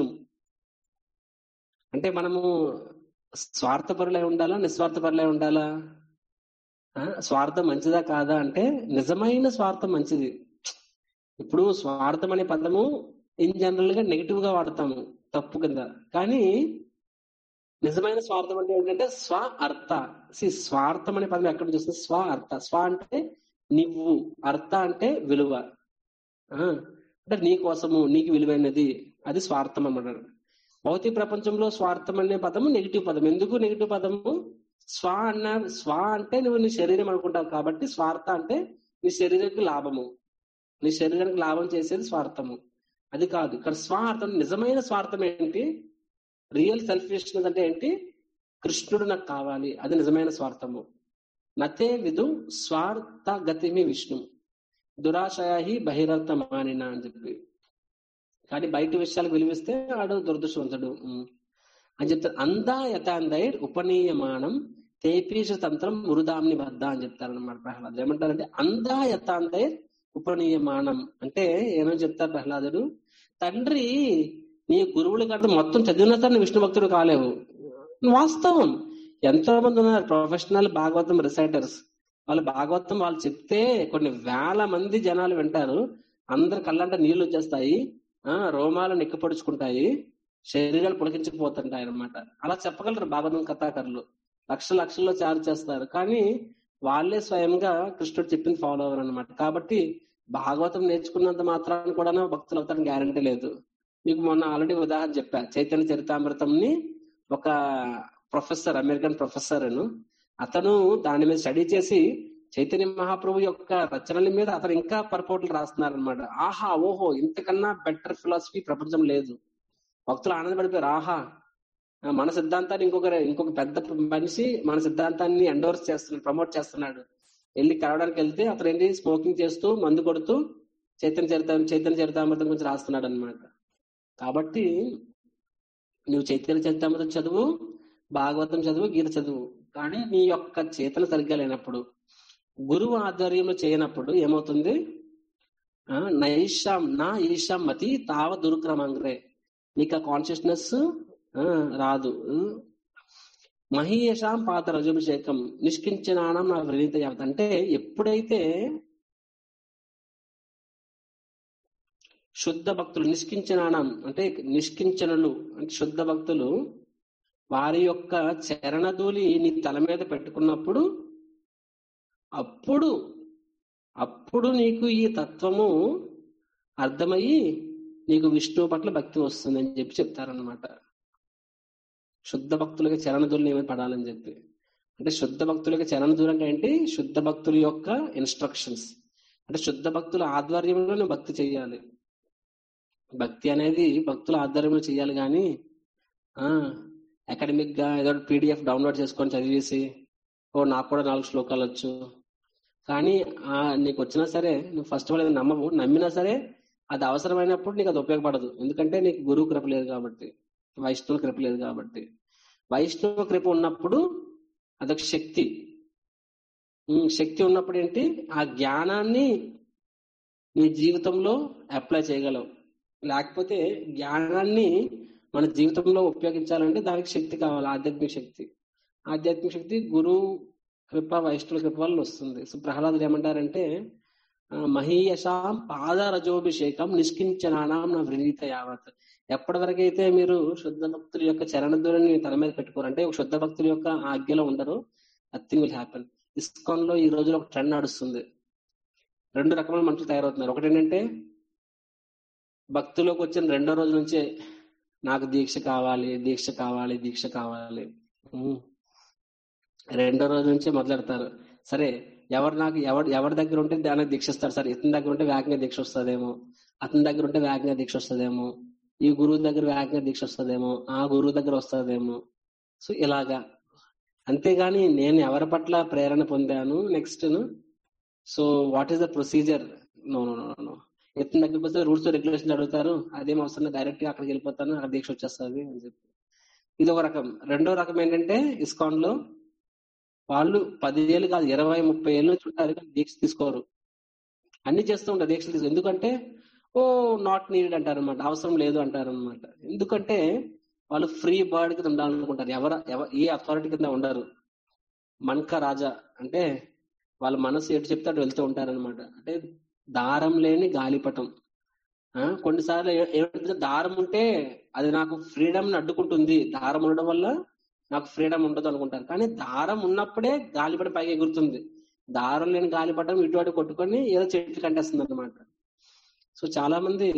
అంటే మనము స్వార్థపరులై ఉండాలా నిస్వార్థపరులై ఉండాలా స్వార్థం మంచిదా కాదా అంటే నిజమైన స్వార్థం మంచిది ఇప్పుడు స్వార్థం అనే పదము ఇన్ జనరల్ గా నెగిటివ్ గా వాడతాము తప్పు కింద కానీ నిజమైన స్వార్థం అంటే ఏంటంటే స్వ అర్థ సి స్వార్థం అనే పదం ఎక్కడి నుంచి వస్తుంది స్వ అర్థ స్వ అంటే నువ్వు అర్థ అంటే విలువ అంటే నీ కోసము నీకు విలువైనది అది స్వార్థం అన్నమాట భౌతిక ప్రపంచంలో స్వార్థం అనే పదము నెగిటివ్ పదం ఎందుకు నెగిటివ్ పదము స్వ అన్న స్వ అంటే నువ్వు నీ శరీరం అనుకుంటావు కాబట్టి స్వార్థ అంటే నీ శరీరానికి లాభము నీ శరీరానికి లాభం చేసేది స్వార్థము అది కాదు ఇక్కడ స్వార్థం నిజమైన స్వార్థం ఏంటి రియల్ సెల్ఫిష్నెస్ అంటే ఏంటి కృష్ణుడు నాకు కావాలి అది నిజమైన స్వార్థము నతే విధు స్వార్థ గతిమి విష్ణు దురాశయాహి బహిరంత మానిన అని చెప్పి కానీ బయట విషయాలకు విలువిస్తే ఆడు దురదృష్టవంతుడు ఉమ్. అని చెప్తారు అందా యథాందైర్ ఉపనీయమానం తేపీష తంత్రం మురుదాంని బద్ద అని చెప్తారన్నమాట ప్రహ్లాదుడు ఏమంటారంటే అందా యథాందైర్ ఉపనీయమానం అంటే ఏమని చెప్తారు ప్రహ్లాదుడు తండ్రి నీ గురువులు కంటే మొత్తం చదివిన సరే విష్ణు భక్తుడు కాలేవు వాస్తవం ఎంతో మంది ఉన్నారు ప్రొఫెషనల్ భాగవతం రిసైటర్స్ వాళ్ళు భాగవతం వాళ్ళు చెప్తే కొన్ని వేల మంది జనాలు వింటారు అందరి కళ్ళంట నీళ్లు వచ్చేస్తాయి ఆ రోమాలు నిక్కపొడుచుకుంటాయి శరీరాలు పులకించుకుపోతుంటాయి అన్నమాట అలా చెప్పగలరు భాగవతం కథాకారులు లక్ష లక్షల్లో చార్జ్ చేస్తారు కానీ వాళ్ళే స్వయంగా కృష్ణుడు చెప్పింది ఫాలో అవ్వరు అనమాట కాబట్టి భాగవతం నేర్చుకున్నంత మాత్రాన్ని కూడా భక్తులు అవుతారని గ్యారంటీ లేదు మీకు మొన్న ఆల్రెడీ ఉదాహరణ చెప్పా చైతన్య చరితామృతంని ఒక ప్రొఫెసర్ అమెరికన్ ప్రొఫెసర్ అను అతను దాని మీద స్టడీ చేసి చైతన్య మహాప్రభు యొక్క రచనల మీద అతను ఇంకా పర్పోట్లు రాస్తున్నారు అనమాట ఆహా ఓహో ఇంతకన్నా బెటర్ ఫిలాసఫీ ప్రపంచం లేదు భక్తులు ఆనందపడిపోయారు ఆహా ఆ, మన సిద్ధాంతాన్ని ఇంకొక ఇంకొక పెద్ద మనిషి మన సిద్ధాంతాన్ని ఎండోర్స్ చేస్తున్నాడు ప్రమోట్ చేస్తున్నాడు వెళ్ళి కలవడానికి వెళ్తే అతను ఏంటి స్మోకింగ్ చేస్తూ మందు కొడుతూ చైతన్య చరిత చైతన్య చరితామృతం గురించి రాస్తున్నాడు అనమాట కాబట్టి నువ్వు చైతన్య చరితామృతం చదువు భాగవతం చదువు గీత చదువు కానీ నీ యొక్క చేతన సరిగ్గా లేనప్పుడు గురువు ఆధ్వర్యంలో చేయనప్పుడు ఏమవుతుంది ఆ, నైషాం నా ఈశాం మతి తావ దురుక్రమంగ్రే నీకు ఆ కాన్షియస్నెస్ రాదు మహీయశాం పాత రజాభిషేకం నిష్కించనానం నా వ్రణీత యావత్ అంటే ఎప్పుడైతే శుద్ధ భక్తులు నిష్కించనానం అంటే నిష్కించనులు అంటే శుద్ధ భక్తులు వారి యొక్క చరణధూళి నీ తల మీద పెట్టుకున్నప్పుడు అప్పుడు అప్పుడు నీకు ఈ తత్వము అర్థమయ్యి నీకు విష్ణువు పట్ల భక్తి వస్తుంది అని చెప్పి చెప్తారనమాట శుద్ధ భక్తులకి చరణధూళి ఏమైనా పడాలని చెప్పి అంటే శుద్ధ భక్తులకి చరణధూళి అంటే ఏంటి శుద్ధ భక్తుల యొక్క ఇన్స్ట్రక్షన్స్ అంటే శుద్ధ భక్తుల ఆధ్వర్యంలో నువ్వు భక్తి చెయ్యాలి భక్తి అనేది భక్తుల ఆధ్వర్యంలో చేయాలి కానీ ఆ అకాడమిక్ గా ఏదో పీడిఎఫ్ డౌన్లోడ్ చేసుకొని చదివేసి ఓ నాకు కూడా నాలుగు శ్లోకాలు వచ్చు కానీ ఆ నీకు వచ్చినా సరే నువ్వు ఫస్ట్ ఆఫ్ ఆల్ నమ్మవు నమ్మినా సరే అది అవసరమైనప్పుడు నీకు అది ఉపయోగపడదు ఎందుకంటే నీకు గురువు కృప లేదు కాబట్టి వైష్ణవ కృప లేదు కాబట్టి వైష్ణవ కృప ఉన్నప్పుడు అదొక శక్తి ఉమ్, శక్తి ఉన్నప్పుడు ఏంటి ఆ జ్ఞానాన్ని నీ జీవితంలో అప్లై చేయగలవు లేకపోతే జ్ఞానాన్ని మన జీవితంలో ఉపయోగించాలంటే దానికి శక్తి కావాలి ఆధ్యాత్మిక శక్తి ఆధ్యాత్మిక శక్తి గురువు కృప వైష్ణవ కృప వల్ల వస్తుంది సో ప్రహ్లాదుడు ఏమంటారంటే ఆ, మహీయశాం పాదరజోభిషేకం నిష్కించనానాం నా వ్రీత యావత్ ఎప్పటి వరకైతే మీరు శుద్ధ భక్తుల యొక్క చరణధులని తల మీద పెట్టుకోరు అంటే ఒక శుద్ధ భక్తుల యొక్క ఆజ్ఞలో ఉండరు నథింగ్ విల్ హ్యాపెన్ ఇస్కాన్ లో ఈ రోజులో ఒక ట్రెండ్ నడుస్తుంది రెండు రకమైన మనుషులు తయారవుతున్నారు ఒకటి ఏంటంటే భక్తిలోకి వచ్చిన రెండో రోజు నుంచే నాకు దీక్ష కావాలి దీక్ష కావాలి దీక్ష కావాలి ఉమ్. రెండో రోజు నుంచే మొదలెడతారు సరే ఎవరు నాకు ఎవరు ఎవరి దగ్గర ఉంటే దానికి దీక్ష ఇస్తారు సార్ ఇతని దగ్గర ఉంటే వేగంగా దీక్ష వస్తుందేమో అతని దగ్గర ఉంటే వేగంగా దీక్ష వస్తుందేమో ఈ గురువు దగ్గర వేగంగా దీక్ష వస్తుందేమో ఆ గురువు దగ్గర వస్తుందేమో సో ఇలాగా అంతేగాని నేను ఎవరి పట్ల ప్రేరణ పొందాను next so what is the procedure no no no no ఇతని దగ్గరికి వస్తే రూల్స్ రెగ్యులేషన్ అడుగుతారు అదేం అవసరం డైరెక్ట్ గా అక్కడికి వెళ్ళిపోతాను అక్కడ దీక్ష వచ్చేస్తుంది అని చెప్పి ఇది ఒక రకం రెండో రకం ఏంటంటే ఇస్కాన్ లో వాళ్ళు పదివేలు కాదు ఇరవై ముప్పై ఏళ్ళు నుంచి ఉంటారు కానీ దీక్ష తీసుకోరు అన్ని చేస్తూ ఉంటారు దీక్షలు తీసుకో ఎందుకంటే ఓ నాట్ నీడెడ్ అంటారు అనమాట అవసరం లేదు అంటారు అనమాట ఎందుకంటే వాళ్ళు ఫ్రీ బర్డ్ కింద ఉండాలనుకుంటారు ఎవరు ఎవ- ఏ అథారిటీ కింద ఉండరు మన్క రాజా అంటే వాళ్ళ మనసు ఎటు చెప్తే అటు వెళ్తూ ఉంటారన్నమాట అంటే దారం లేని గాలిపటం ఆ, కొన్నిసార్లు ఏ- ఏమంటే దారం ఉంటే అది నాకు ఫ్రీడమ్ అడ్డుకుంటుంది దారం ఉండడం వల్ల నాకు ఫ్రీడమ్ ఉండదు అనుకుంటారు కానీ దారం ఉన్నప్పుడే గాలిపటం పైకి ఎగురుతుంది దారం లేని గాలిపటం ఇటు అటు కొట్టుకొని ఏదో చెట్టు కంటేస్తుంది అనమాట సో చాలా మంది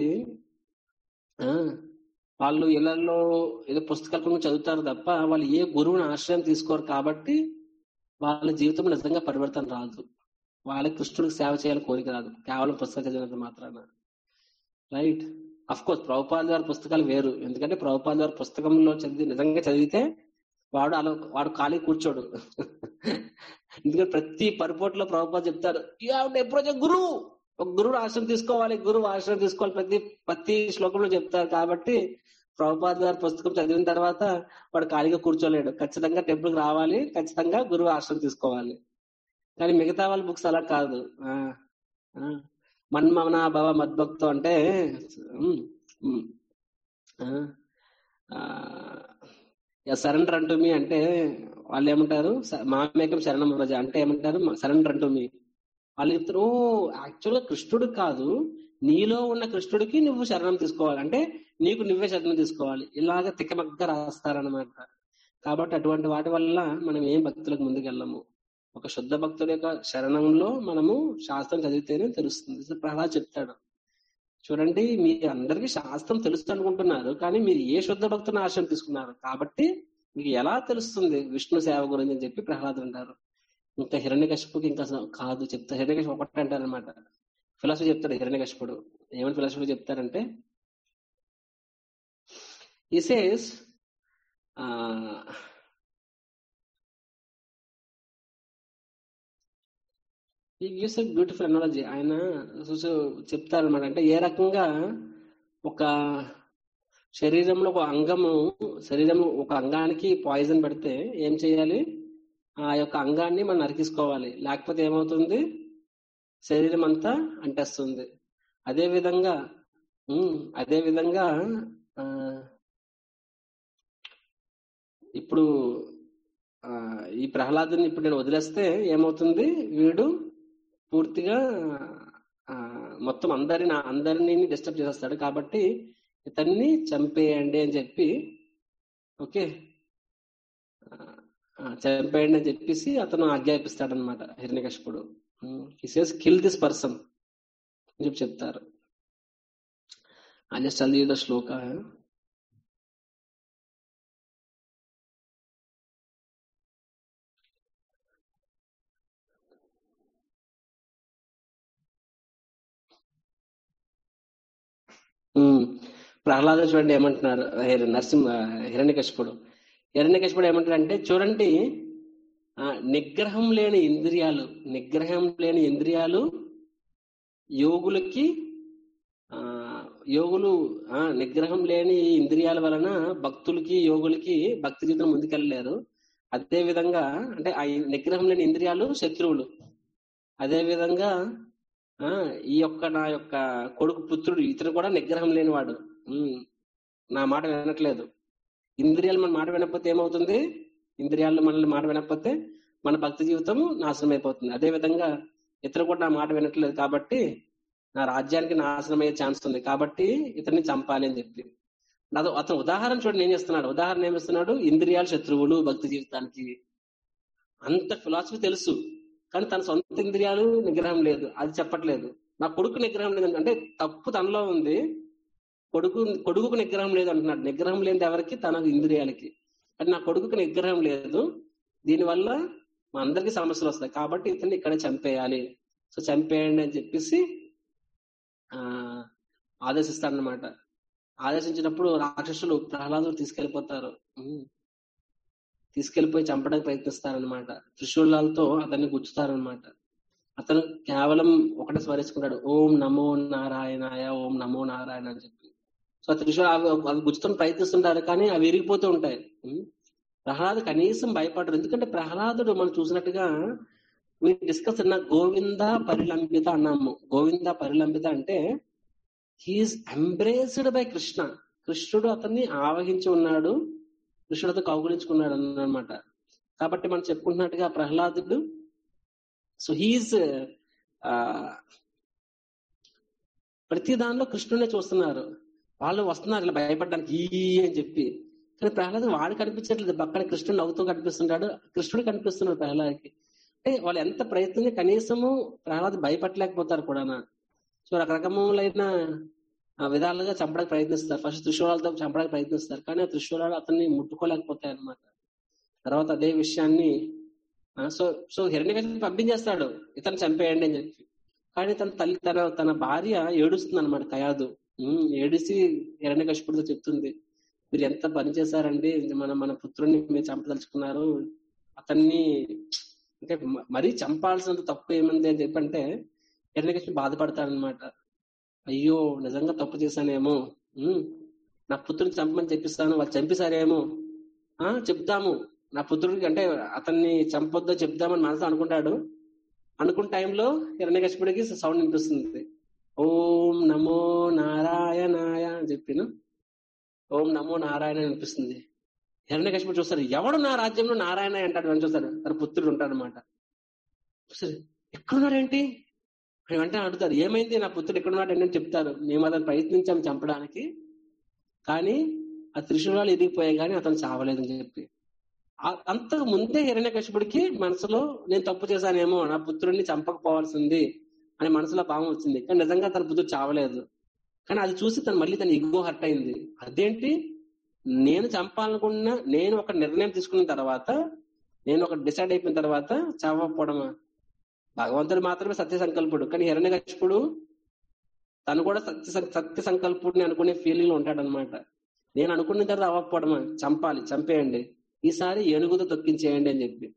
ఆ వాళ్ళు ఇళ్లలో ఏదో పుస్తకాల కొనుక్కొని చదువుతారు తప్ప వాళ్ళు ఏ గురువుని ఆశ్రయం తీసుకోరు కాబట్టి వాళ్ళ జీవితం నిజంగా పరివర్తన రాదు వాళ్ళకి కృష్ణుడికి సేవ చేయాలని కోరిక రాదు కేవలం పుస్తకం చదివినంత మాత్రాన రైట్ అఫ్ కోర్స్ ప్రభుపాద గారి పుస్తకాలు వేరు ఎందుకంటే ప్రభుపాద గారి పుస్తకంలో చదివి నిజంగా చదివితే వాడు అలా వాడు ఖాళీ కూర్చోడు ఎందుకంటే ప్రతి పరిపోట్లో ప్రభుపాద చెప్తారు యూ హావ్ టు అప్రోచ్ గురువు ఒక గురువు ఆశ్రమం తీసుకోవాలి గురువు ఆశ్రమం తీసుకోవాలి ప్రతి ప్రతి శ్లోకంలో చెప్తారు కాబట్టి ప్రభుపాద్ గారి పుస్తకం చదివిన తర్వాత వాడు ఖాళీగా కూర్చోలేడు ఖచ్చితంగా టెంపుల్ కి రావాలి ఖచ్చితంగా గురువు ఆశ్రమం తీసుకోవాలి కానీ మిగతా వాళ్ళ బుక్స్ అలా కాదు ఆ, ఆ, మన్మన భవ మద్భక్తో అంటే ఉమ్, ఉమ్, సరెండర్ అంటూ మీ అంటే వాళ్ళు ఏమంటారు స- మామేకం శరణం ప్రజ అంటే ఏమంటారు సరెండర్ అంటూ మీ వాళ్ళు చెప్తారు యాక్చువల్ గా కృష్ణుడు కాదు నీలో ఉన్న కృష్ణుడికి నువ్వు శరణం తీసుకోవాలి అంటే నీకు నువ్వే శరణం తీసుకోవాలి ఇలాగ తిక్కమగ్గ రాస్తారనమాట కాబట్టి అటువంటి వాటి వల్ల మనం ఏం భక్తులకు ముందుకెళ్ళము ఒక శుద్ధ భక్తుడి యొక్క శరణంలో మనము శాస్త్రం చదివితేనే తెలుస్తుంది సో ప్రహ్లాద్ చెప్తాడు చూడండి మీ అందరికీ శాస్త్రం తెలుసు అనుకుంటున్నారు కానీ మీరు ఏ శుద్ధ భక్తుని ఆశ్రయం తీసుకున్నారు కాబట్టి మీకు ఎలా తెలుస్తుంది విష్ణు సేవ గురించి అని చెప్పి ప్రహ్లాద్ అంటారు ఇంకా హిరణ్యకశిపుకి ఇంకా అసలు కాదు చెప్తా హిరణ్యకశిపు ఒకటి అంటారు అనమాట ఫిలాసఫీ చెప్తాడు హిరణ్యకశిపుడు ఏమని ఫిలాసఫీ చెప్తారంటే ఈ సేస్ ఈ గివ్స్ బ్యూటిఫుల్ అనాలజీ ఆయన చూసి చెప్తారనమాట అంటే ఏ రకంగా ఒక శరీరంలో ఒక అంగము శరీరం ఒక అంగానికి పాయిజన్ పెడితే ఏం చేయాలి ఆ యొక్క అంగాన్ని మనం నరికిసుకోవాలి లేకపోతే ఏమవుతుంది శరీరం అంతా అంటేస్తుంది అదే విధంగా ఉమ్, అదే విధంగా ఆ, ఇప్పుడు ఆ, ఈ ప్రహ్లాదుని ఇప్పుడు నేను వదిలేస్తే ఏమవుతుంది వీడు పూర్తిగా ఆ, మొత్తం అందరిని అందరినీ డిస్టర్బ్ చేసేస్తాడు కాబట్టి ఇతన్ని చంపేయండి అని చెప్పి ఓకే ఆ, ఆ, చంపేయండి అని చెప్పేసి అతను ఆజ్ఞాపిస్తాడు అనమాట హిరణ్యకశిపుడు సేస్ కిల్ దిస్ పర్సన్ అని చెప్పి చెప్తారు I just tell you the shloka. eh? ఉమ్. ప్రహ్లాద చూడండి ఏమంటున్నారు హిర- నరసింహ హిరణ్యకశిపుడు హిరణ్యకశిపుడు ఏమంటాడంటే చూడండి ఆ, నిగ్రహం లేని ఇంద్రియాలు నిగ్రహం లేని ఇంద్రియాలు యోగులకి ఆ యోగులు ఆ నిగ్రహం లేని ఈ ఇంద్రియాల వలన భక్తులకి యోగులకి భక్తి జీవితం ముందుకెళ్ళలేరు అదే విధంగా అంటే ఆ నిగ్రహం లేని ఇంద్రియాలు శత్రువులు అదే విధంగా ఆ ఈ యొక్క నా యొక్క కొడుకు పుత్రుడు ఇతను కూడా నిగ్రహం లేనివాడు ఉమ్, నా మాట వినట్లేదు ఇంద్రియాలు మన మాట వినకపోతే ఏమవుతుంది ఇంద్రియాలు మనల్ని మాట వినకపోతే మన భక్తి జీవితం నాశనం అయిపోతుంది అదే విధంగా ఇతను కూడా నా మాట వినట్లేదు కాబట్టి నా రాజ్యానికి నాశనం అయ్యే ఛాన్స్ ఉంది కాబట్టి ఇతన్ని చంపాలి అని చెప్పి నాతో అతను ఉదాహరణ చూడండి ఏం చేస్తున్నాడు ఉదాహరణ ఏం ఇస్తున్నాడు ఇంద్రియాలు శత్రువులు భక్తి జీవితానికి అంత ఫిలాసఫీ తెలుసు కానీ తన సొంత ఇంద్రియాలు నిగ్రహం లేదు అది చెప్పట్లేదు నా కొడుకు నిగ్రహం లేదు అంటే తప్పు తనలో ఉంది కొడుకు కొడుకుకు నిగ్రహం లేదు అంటున్నాడు నిగ్రహం లేనిది ఎవరికి తన ఇంద్రియాలకి అంటే నా కొడుకుకి నిగ్రహం లేదు దీనివల్ల మా అందరికి సమస్యలు వస్తాయి కాబట్టి ఇతన్ని ఇక్కడ చంపేయాలి సో చంపేయండి అని చెప్పేసి ఆ ఆదేశిస్తాడనమాట ఆదేశించినప్పుడు రాక్షసులు ప్రహ్లాదులు తీసుకెళ్లిపోతారు ఉమ్. తీసుకెళ్లిపోయి చంపడానికి ప్రయత్నిస్తారనమాట త్రిశూలాలతో అతన్ని గుచ్చుతారనమాట అతను కేవలం ఒకటే స్మరించుకుంటాడు ఓం నమో నారాయణాయ ఓం నమో నారాయణ అని చెప్పి సో ఆ త్రిశూల అవి అవి గుచ్చుకొని ప్రయత్నిస్తుంటారు కానీ అవి విరిగిపోతూ ఉంటాయి ఉమ్. ప్రహ్లాదు కనీసం భయపడరు ఎందుకంటే ప్రహ్లాదుడు మనం చూసినట్టుగా we డిస్కస్ అన్న గోవింద పరిలంబిత అన్నాము గోవింద పరిలంబిత అంటే హీఈస్ ఎంబ్రేస్డ్ బై కృష్ణ కృష్ణుడు అతన్ని ఆవహించి ఉన్నాడు కృష్ణుడితో కౌగులించుకున్నాడు అన్నమాట కాబట్టి మనం చెప్పుకుంటున్నట్టుగా ప్రహ్లాదుడు సో హీఈస్ ప్రతి దానిలో కృష్ణునే చూస్తున్నారు వాళ్ళు వస్తున్నారు ఇలా భయపడడానికి ఈ అని చెప్పి కానీ ప్రహ్లాద్ వాడు కనిపించట్లేదు పక్కన కృష్ణుడు నవ్వుతూ కనిపిస్తున్నాడు కృష్ణుడు కనిపిస్తున్నాడు ప్రహ్లాద్కి అంటే వాళ్ళు ఎంత ప్రయత్నం కనీసము ప్రహ్లాద్ భయపడలేకపోతారు కూడా సో రకరకములైన ఆ, విధాలుగా చంపడానికి ప్రయత్నిస్తారు ఫస్ట్ త్రిశూలాలతో చంపడానికి ప్రయత్నిస్తారు కానీ ఆ త్రిశూలాలు అతన్ని ముట్టుకోలేకపోతాయి అన్నమాట తర్వాత అదే విషయాన్ని ఆ, సో సో హిరణ్యకశిపుని పంపించేస్తాడు ఇతను చంపేయండి అని చెప్పి కానీ తన తల్లి తన తన భార్య ఏడుస్తుంది అనమాట కయాదు ఉమ్, ఏడిసి హిరణ్య కశిపుడితో చెప్తుంది మీరు ఎంత పని చేశారండి మన మన పుత్రుడిని మీరు చంపదలుచుకున్నారు అతన్ని అంటే మ- మరీ చంపాల్సినంత తప్పు ఏముంది అని చెప్పంటే హిరణ్యకృష్ణ బాధపడతాడనమాట అయ్యో నిజంగా తప్పు చేశానేమో ఉమ్, నా పుత్రుడిని చంపమని చెప్పిస్తాను వాళ్ళు చంపేశారేమో ఆ చెప్తాము నా పుత్రుడికి అంటే అతన్ని చంపొద్దో చెప్దామని మనసు అనుకుంటాడు అనుకున్న టైంలో హిరణ్యకశిపుడికి సౌండ్ వినిపిస్తుంది ఓం నమో నారాయణాయ అని చెప్పిన ఓం నమో నారాయణ అని అనిపిస్తుంది హిరణ్యకశిపుడు చూస్తారు ఎవడు నా రాజ్యంలో నారాయణ అంటాడు అని చూస్తాడు తన పుత్రుడు ఉంటాడు అనమాట ఎక్కడున్నాడేంటి అని వెంటనే అడుగుతారు ఏమైంది నా పుత్రుడు ఎక్కడున్నాడు అని చెప్తారు మేము అతను ప్రయత్నించాం చంపడానికి కానీ ఆ త్రిశూలాలు ఎదిగిపోయాయి కానీ అతను చావలేదని చెప్పి ఆ- అంతకు ముందే హిరణ్యకశిపుడికి మనసులో నేను తప్పు చేశానేమో నా పుత్రుడిని చంపకపోవాల్సింది అని మనసులో భావం వచ్చింది కానీ నిజంగా తన పుత్రుడు చావలేదు కానీ అది చూసి తను మళ్ళీ తన ఇగో హర్ట్ అయింది అదేంటి నేను చంపాలనుకున్న నేను ఒక నిర్ణయం తీసుకున్న తర్వాత నేను ఒక డిసైడ్ అయిపోయిన తర్వాత చావకపోవడమా భగవంతుడు మాత్రమే సత్య సంకల్పుడు కానీ హిరణ్యకశిపుడు తను కూడా సత్య సం- సత్య సంకల్పుడిని అనుకునే ఫీలింగ్ లో ఉంటాడు అనమాట నేను అనుకున్న తర్వాత అవ్వకపోవడమా చంపాలి చంపేయండి ఈసారి ఏనుగుతో తొక్కించేయండి అని చెప్పి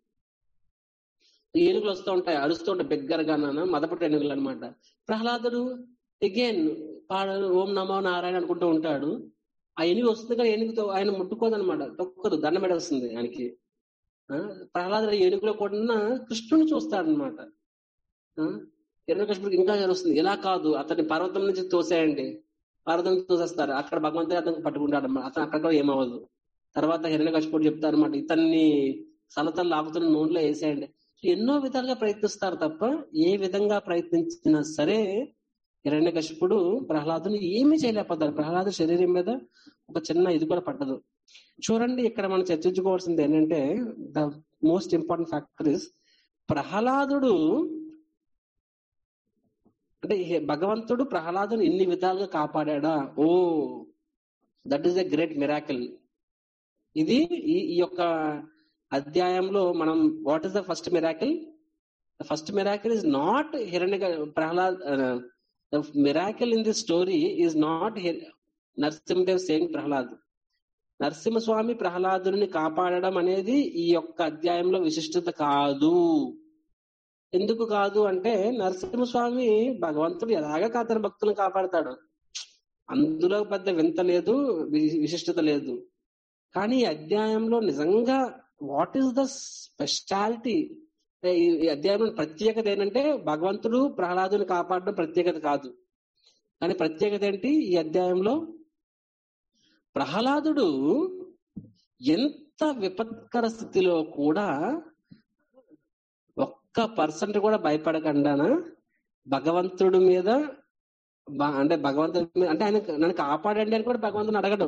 ఈ ఏనుగులు వస్తూ ఉంటాయి అరుస్తూ ఉంటాయి బిగ్గరగా నాన్న మదపటి ఏనుగులు అనమాట ప్రహ్లాదుడు అగైన్ పాడు ఓం నమో నారాయణ అనుకుంటూ ఉంటాడు ఆ ఏనుగు వస్తుంది కానీ ఏనుగుతో ఆయన ముట్టుకోదనమాట తొక్కదు దండం వస్తుంది ఆయనకి ఆ, ప్రహ్లాదుడు ఏనుగులో కూడా కృష్ణుని చూస్తాడనమాట హిరణ్యకృష్ణుడికి ఇంకా వస్తుంది ఇలా కాదు అతన్ని పర్వతం నుంచి తోసేయండి పర్వతం నుంచి తోసేస్తారు అక్కడ భగవంతుడు అతనికి పట్టుకుంటాడు అన్నమాట అతను అక్కడ కూడా ఏమవ్వదు తర్వాత హిరణ్యకశిపుడు చెప్తారు అనమాట ఇతన్ని సలతలు లాగుతున్న నూనెలో వేసేయండి ఎన్నో విధాలుగా ప్రయత్నిస్తారు తప్ప ఏ విధంగా ప్రయత్నించినా సరే హిరణ్యకశిపుడు ప్రహ్లాదుని ఏమీ చేయలేకపోతారు ప్రహ్లాదు శరీరం మీద ఒక చిన్న ఇది కూడా పట్టదు చూడండి ఇక్కడ మనం చర్చించుకోవాల్సింది ఏంటంటే the most important factor is ప్రహ్లాదుడు అంటే హే- భగవంతుడు ప్రహ్లాదుని ఇన్ని విధాలుగా కాపాడా oh that is a great miracle ఇది ఈ ఈ యొక్క అధ్యాయంలో మనం what is the first miracle the first miracle is not Hiranya Prahlad the miracle in the story is not Narasimhadev saying Prahlad Narasimhaswamy ప్రహ్లాదుని కాపాడడం అనేది ఈ యొక్క అధ్యాయంలో విశిష్టత కాదు ఎందుకు కాదు అంటే నరసింహస్వామి భగవంతుడు ఎలాగ కాతని భక్తులను కాపాడతాడు అందులో పెద్ద వింత లేదు వి- విశిష్టత లేదు కానీ ఈ అధ్యాయంలో నిజంగా వాట్ ఈస్ ద స్పెషాలిటీ ఈ ఈ అధ్యాయంలో ప్రత్యేకత ఏంటంటే భగవంతుడు ప్రహ్లాదుని కాపాడడం ప్రత్యేకత కాదు కానీ ప్రత్యేకత ఏంటి ఈ అధ్యాయంలో ప్రహ్లాదుడు ఎంత విపత్కర స్థితిలో కూడా ఒక్క పర్సెంట్ కూడా భయపడకుండానా భగవంతుడి మీద బ- అంటే భగవంతుడి మీద అంటే ఆయన నన్ను కాపాడండి అని కూడా భగవంతుని అడగడం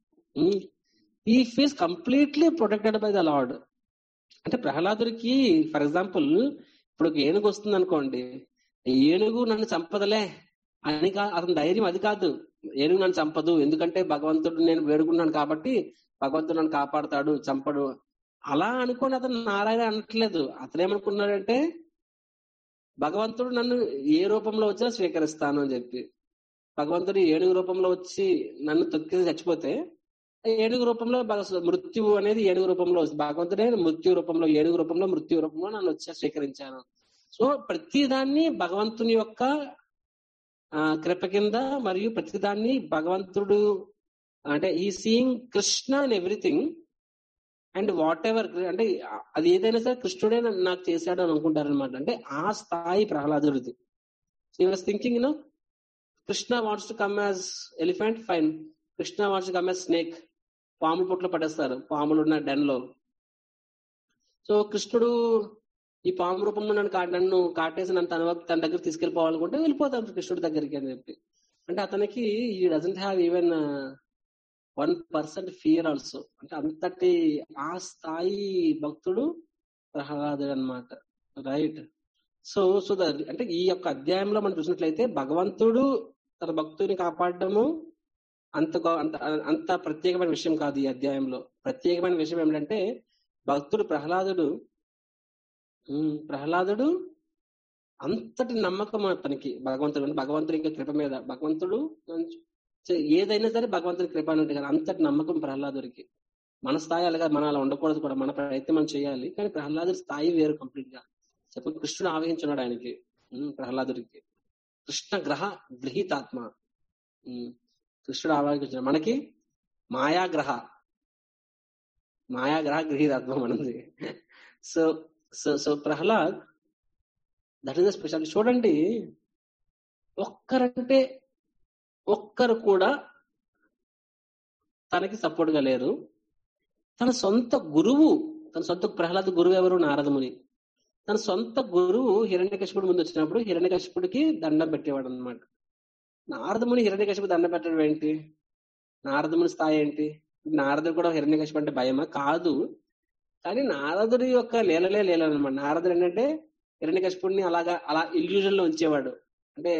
ఈ ఫీస్ completely protected by the lord అంటే ప్రహ్లాదుడికి ఫర్ ఎగ్జాంపుల్ ఇప్పుడు ఒక ఏనుగు వస్తుంది అనుకోండి ఏనుగు నన్ను చంపదలే అని కా అతని ధైర్యం అది కాదు ఏనుగు నన్ను చంపదు ఎందుకంటే భగవంతుడు నేను వేడుకున్నాను కాబట్టి భగవంతుడు నన్ను కాపాడతాడు చంపడు అలా అనుకొని అతను నారాయణ అనట్లేదు అతను ఏమనుకున్నాడంటే భగవంతుడు నన్ను ఏ రూపంలో వచ్చినా స్వీకరిస్తాను అని చెప్పి భగవంతుడు ఏనుగు రూపంలో వచ్చి నన్ను తొక్కి చచ్చిపోతే ఆ ఏనుగు రూపంలో భగ- మృత్యువు అనేది ఏనుగు రూపంలో వస్తుంది భగవంతుడే మృత్యు రూపంలో ఏనుగు రూపంలో మృత్యు రూపంలో నన్ను వచ్చి స్వీకరించాను సో ప్రతిదాన్ని భగవంతుని యొక్క ఆ, కృప కింద మరియు ప్రతిదాన్ని భగవంతుడు అంటే ఈ seeing Krishna in everything and whatever అంటే అది ఏదైనా సరే కృష్ణుడే నన్ను నాకు చేశాడు అని అనుకుంటారు అనమాట అంటే ఆ స్థాయి ప్రహ్లాదుడిది was thinking you know Krishna wants to come as elephant fine Krishna wants to come as snake పాముల పుట్లో పడేస్తారు పాములు ఉన్న డెన్ లో సో కృష్ణుడు ఈ పాము రూపంలో నన్ను కా- నన్ను కాటేసి నన్ను తన వద్ద- తన దగ్గర తీసుకెళ్లిపోవాలనుకుంటే వెళ్ళిపోతాను కృష్ణుడి దగ్గరికి అని చెప్పి అంటే అతనికి ఈ doesn't have even one percent fear also అంటే అంతటి ఆ స్థాయి భక్తుడు ప్రహ్లాదుడు అనమాట రైట్ సో సో ద అంటే ఈ యొక్క అధ్యాయంలో మనం చూసినట్లయితే భగవంతుడు తన భక్తుని కాపాడడము అంత గొ- అంత అంత ప్రత్యేకమైన విషయం కాదు ఈ అధ్యాయంలో ప్రత్యేకమైన విషయం ఏమిటంటే భక్తుడు ప్రహ్లాదుడు ఉమ్, ప్రహ్లాదుడు అంతటి నమ్మకం అతనికి భగవంతుడు అంటే భగవంతుడి యొక్క కృప మీద భగవంతుడు నన్ను సో ఏదైనా సరే భగవంతుని కృప అని ఉంటుంది కదా అంతటి నమ్మకం ప్రహ్లాదుడికి మన స్థాయి అలాగా మనం అలా ఉండకూడదు కూడా మన ప్రయత్నం మనం చేయాలి కానీ ప్రహ్లాదుడి స్థాయి వేరు కంప్లీట్ గా చెప్పు కృష్ణుడు ఆవహించున్నాడు ఆయనకి ఉమ్, ప్రహ్లాదుడికి కృష్ణ గ్రహ గృహీతాత్మ ఉమ్, కృష్ణుడు ఆవహించున్నాడు మనకి మాయాగ్రహ మాయాగ్రహ గృహీతాత్మ మనది so so so Prahlad that is the special చూడండి ఒక్కరంటే ఒక్కరు కూడా తనకి సపోర్ట్ గా లేరు తన సొంత గురువు తన సొంత ప్రహ్లాద్ గురువు ఎవరు నారదముని తన సొంత గురువు హిరణ్యకశిపుడు ముందు వచ్చినప్పుడు హిరణ్యకశిపుడికి దండం పెట్టేవాడు అనమాట నారదముని హిరణ్యకశిపుడు దండం పెట్టడం ఏంటి నారదముని స్థాయి ఏంటి నారదుడు కూడా హిరణ్యకశిపు అంటే భయమా కాదు కానీ నారదుడి యొక్క లీలలే లీలలు అనమాట నారదుడు ఏంటంటే హిరణ్యకశిపుడిని అలాగా అలా ఇల్యూజన్ లో ఉంచేవాడు అంటే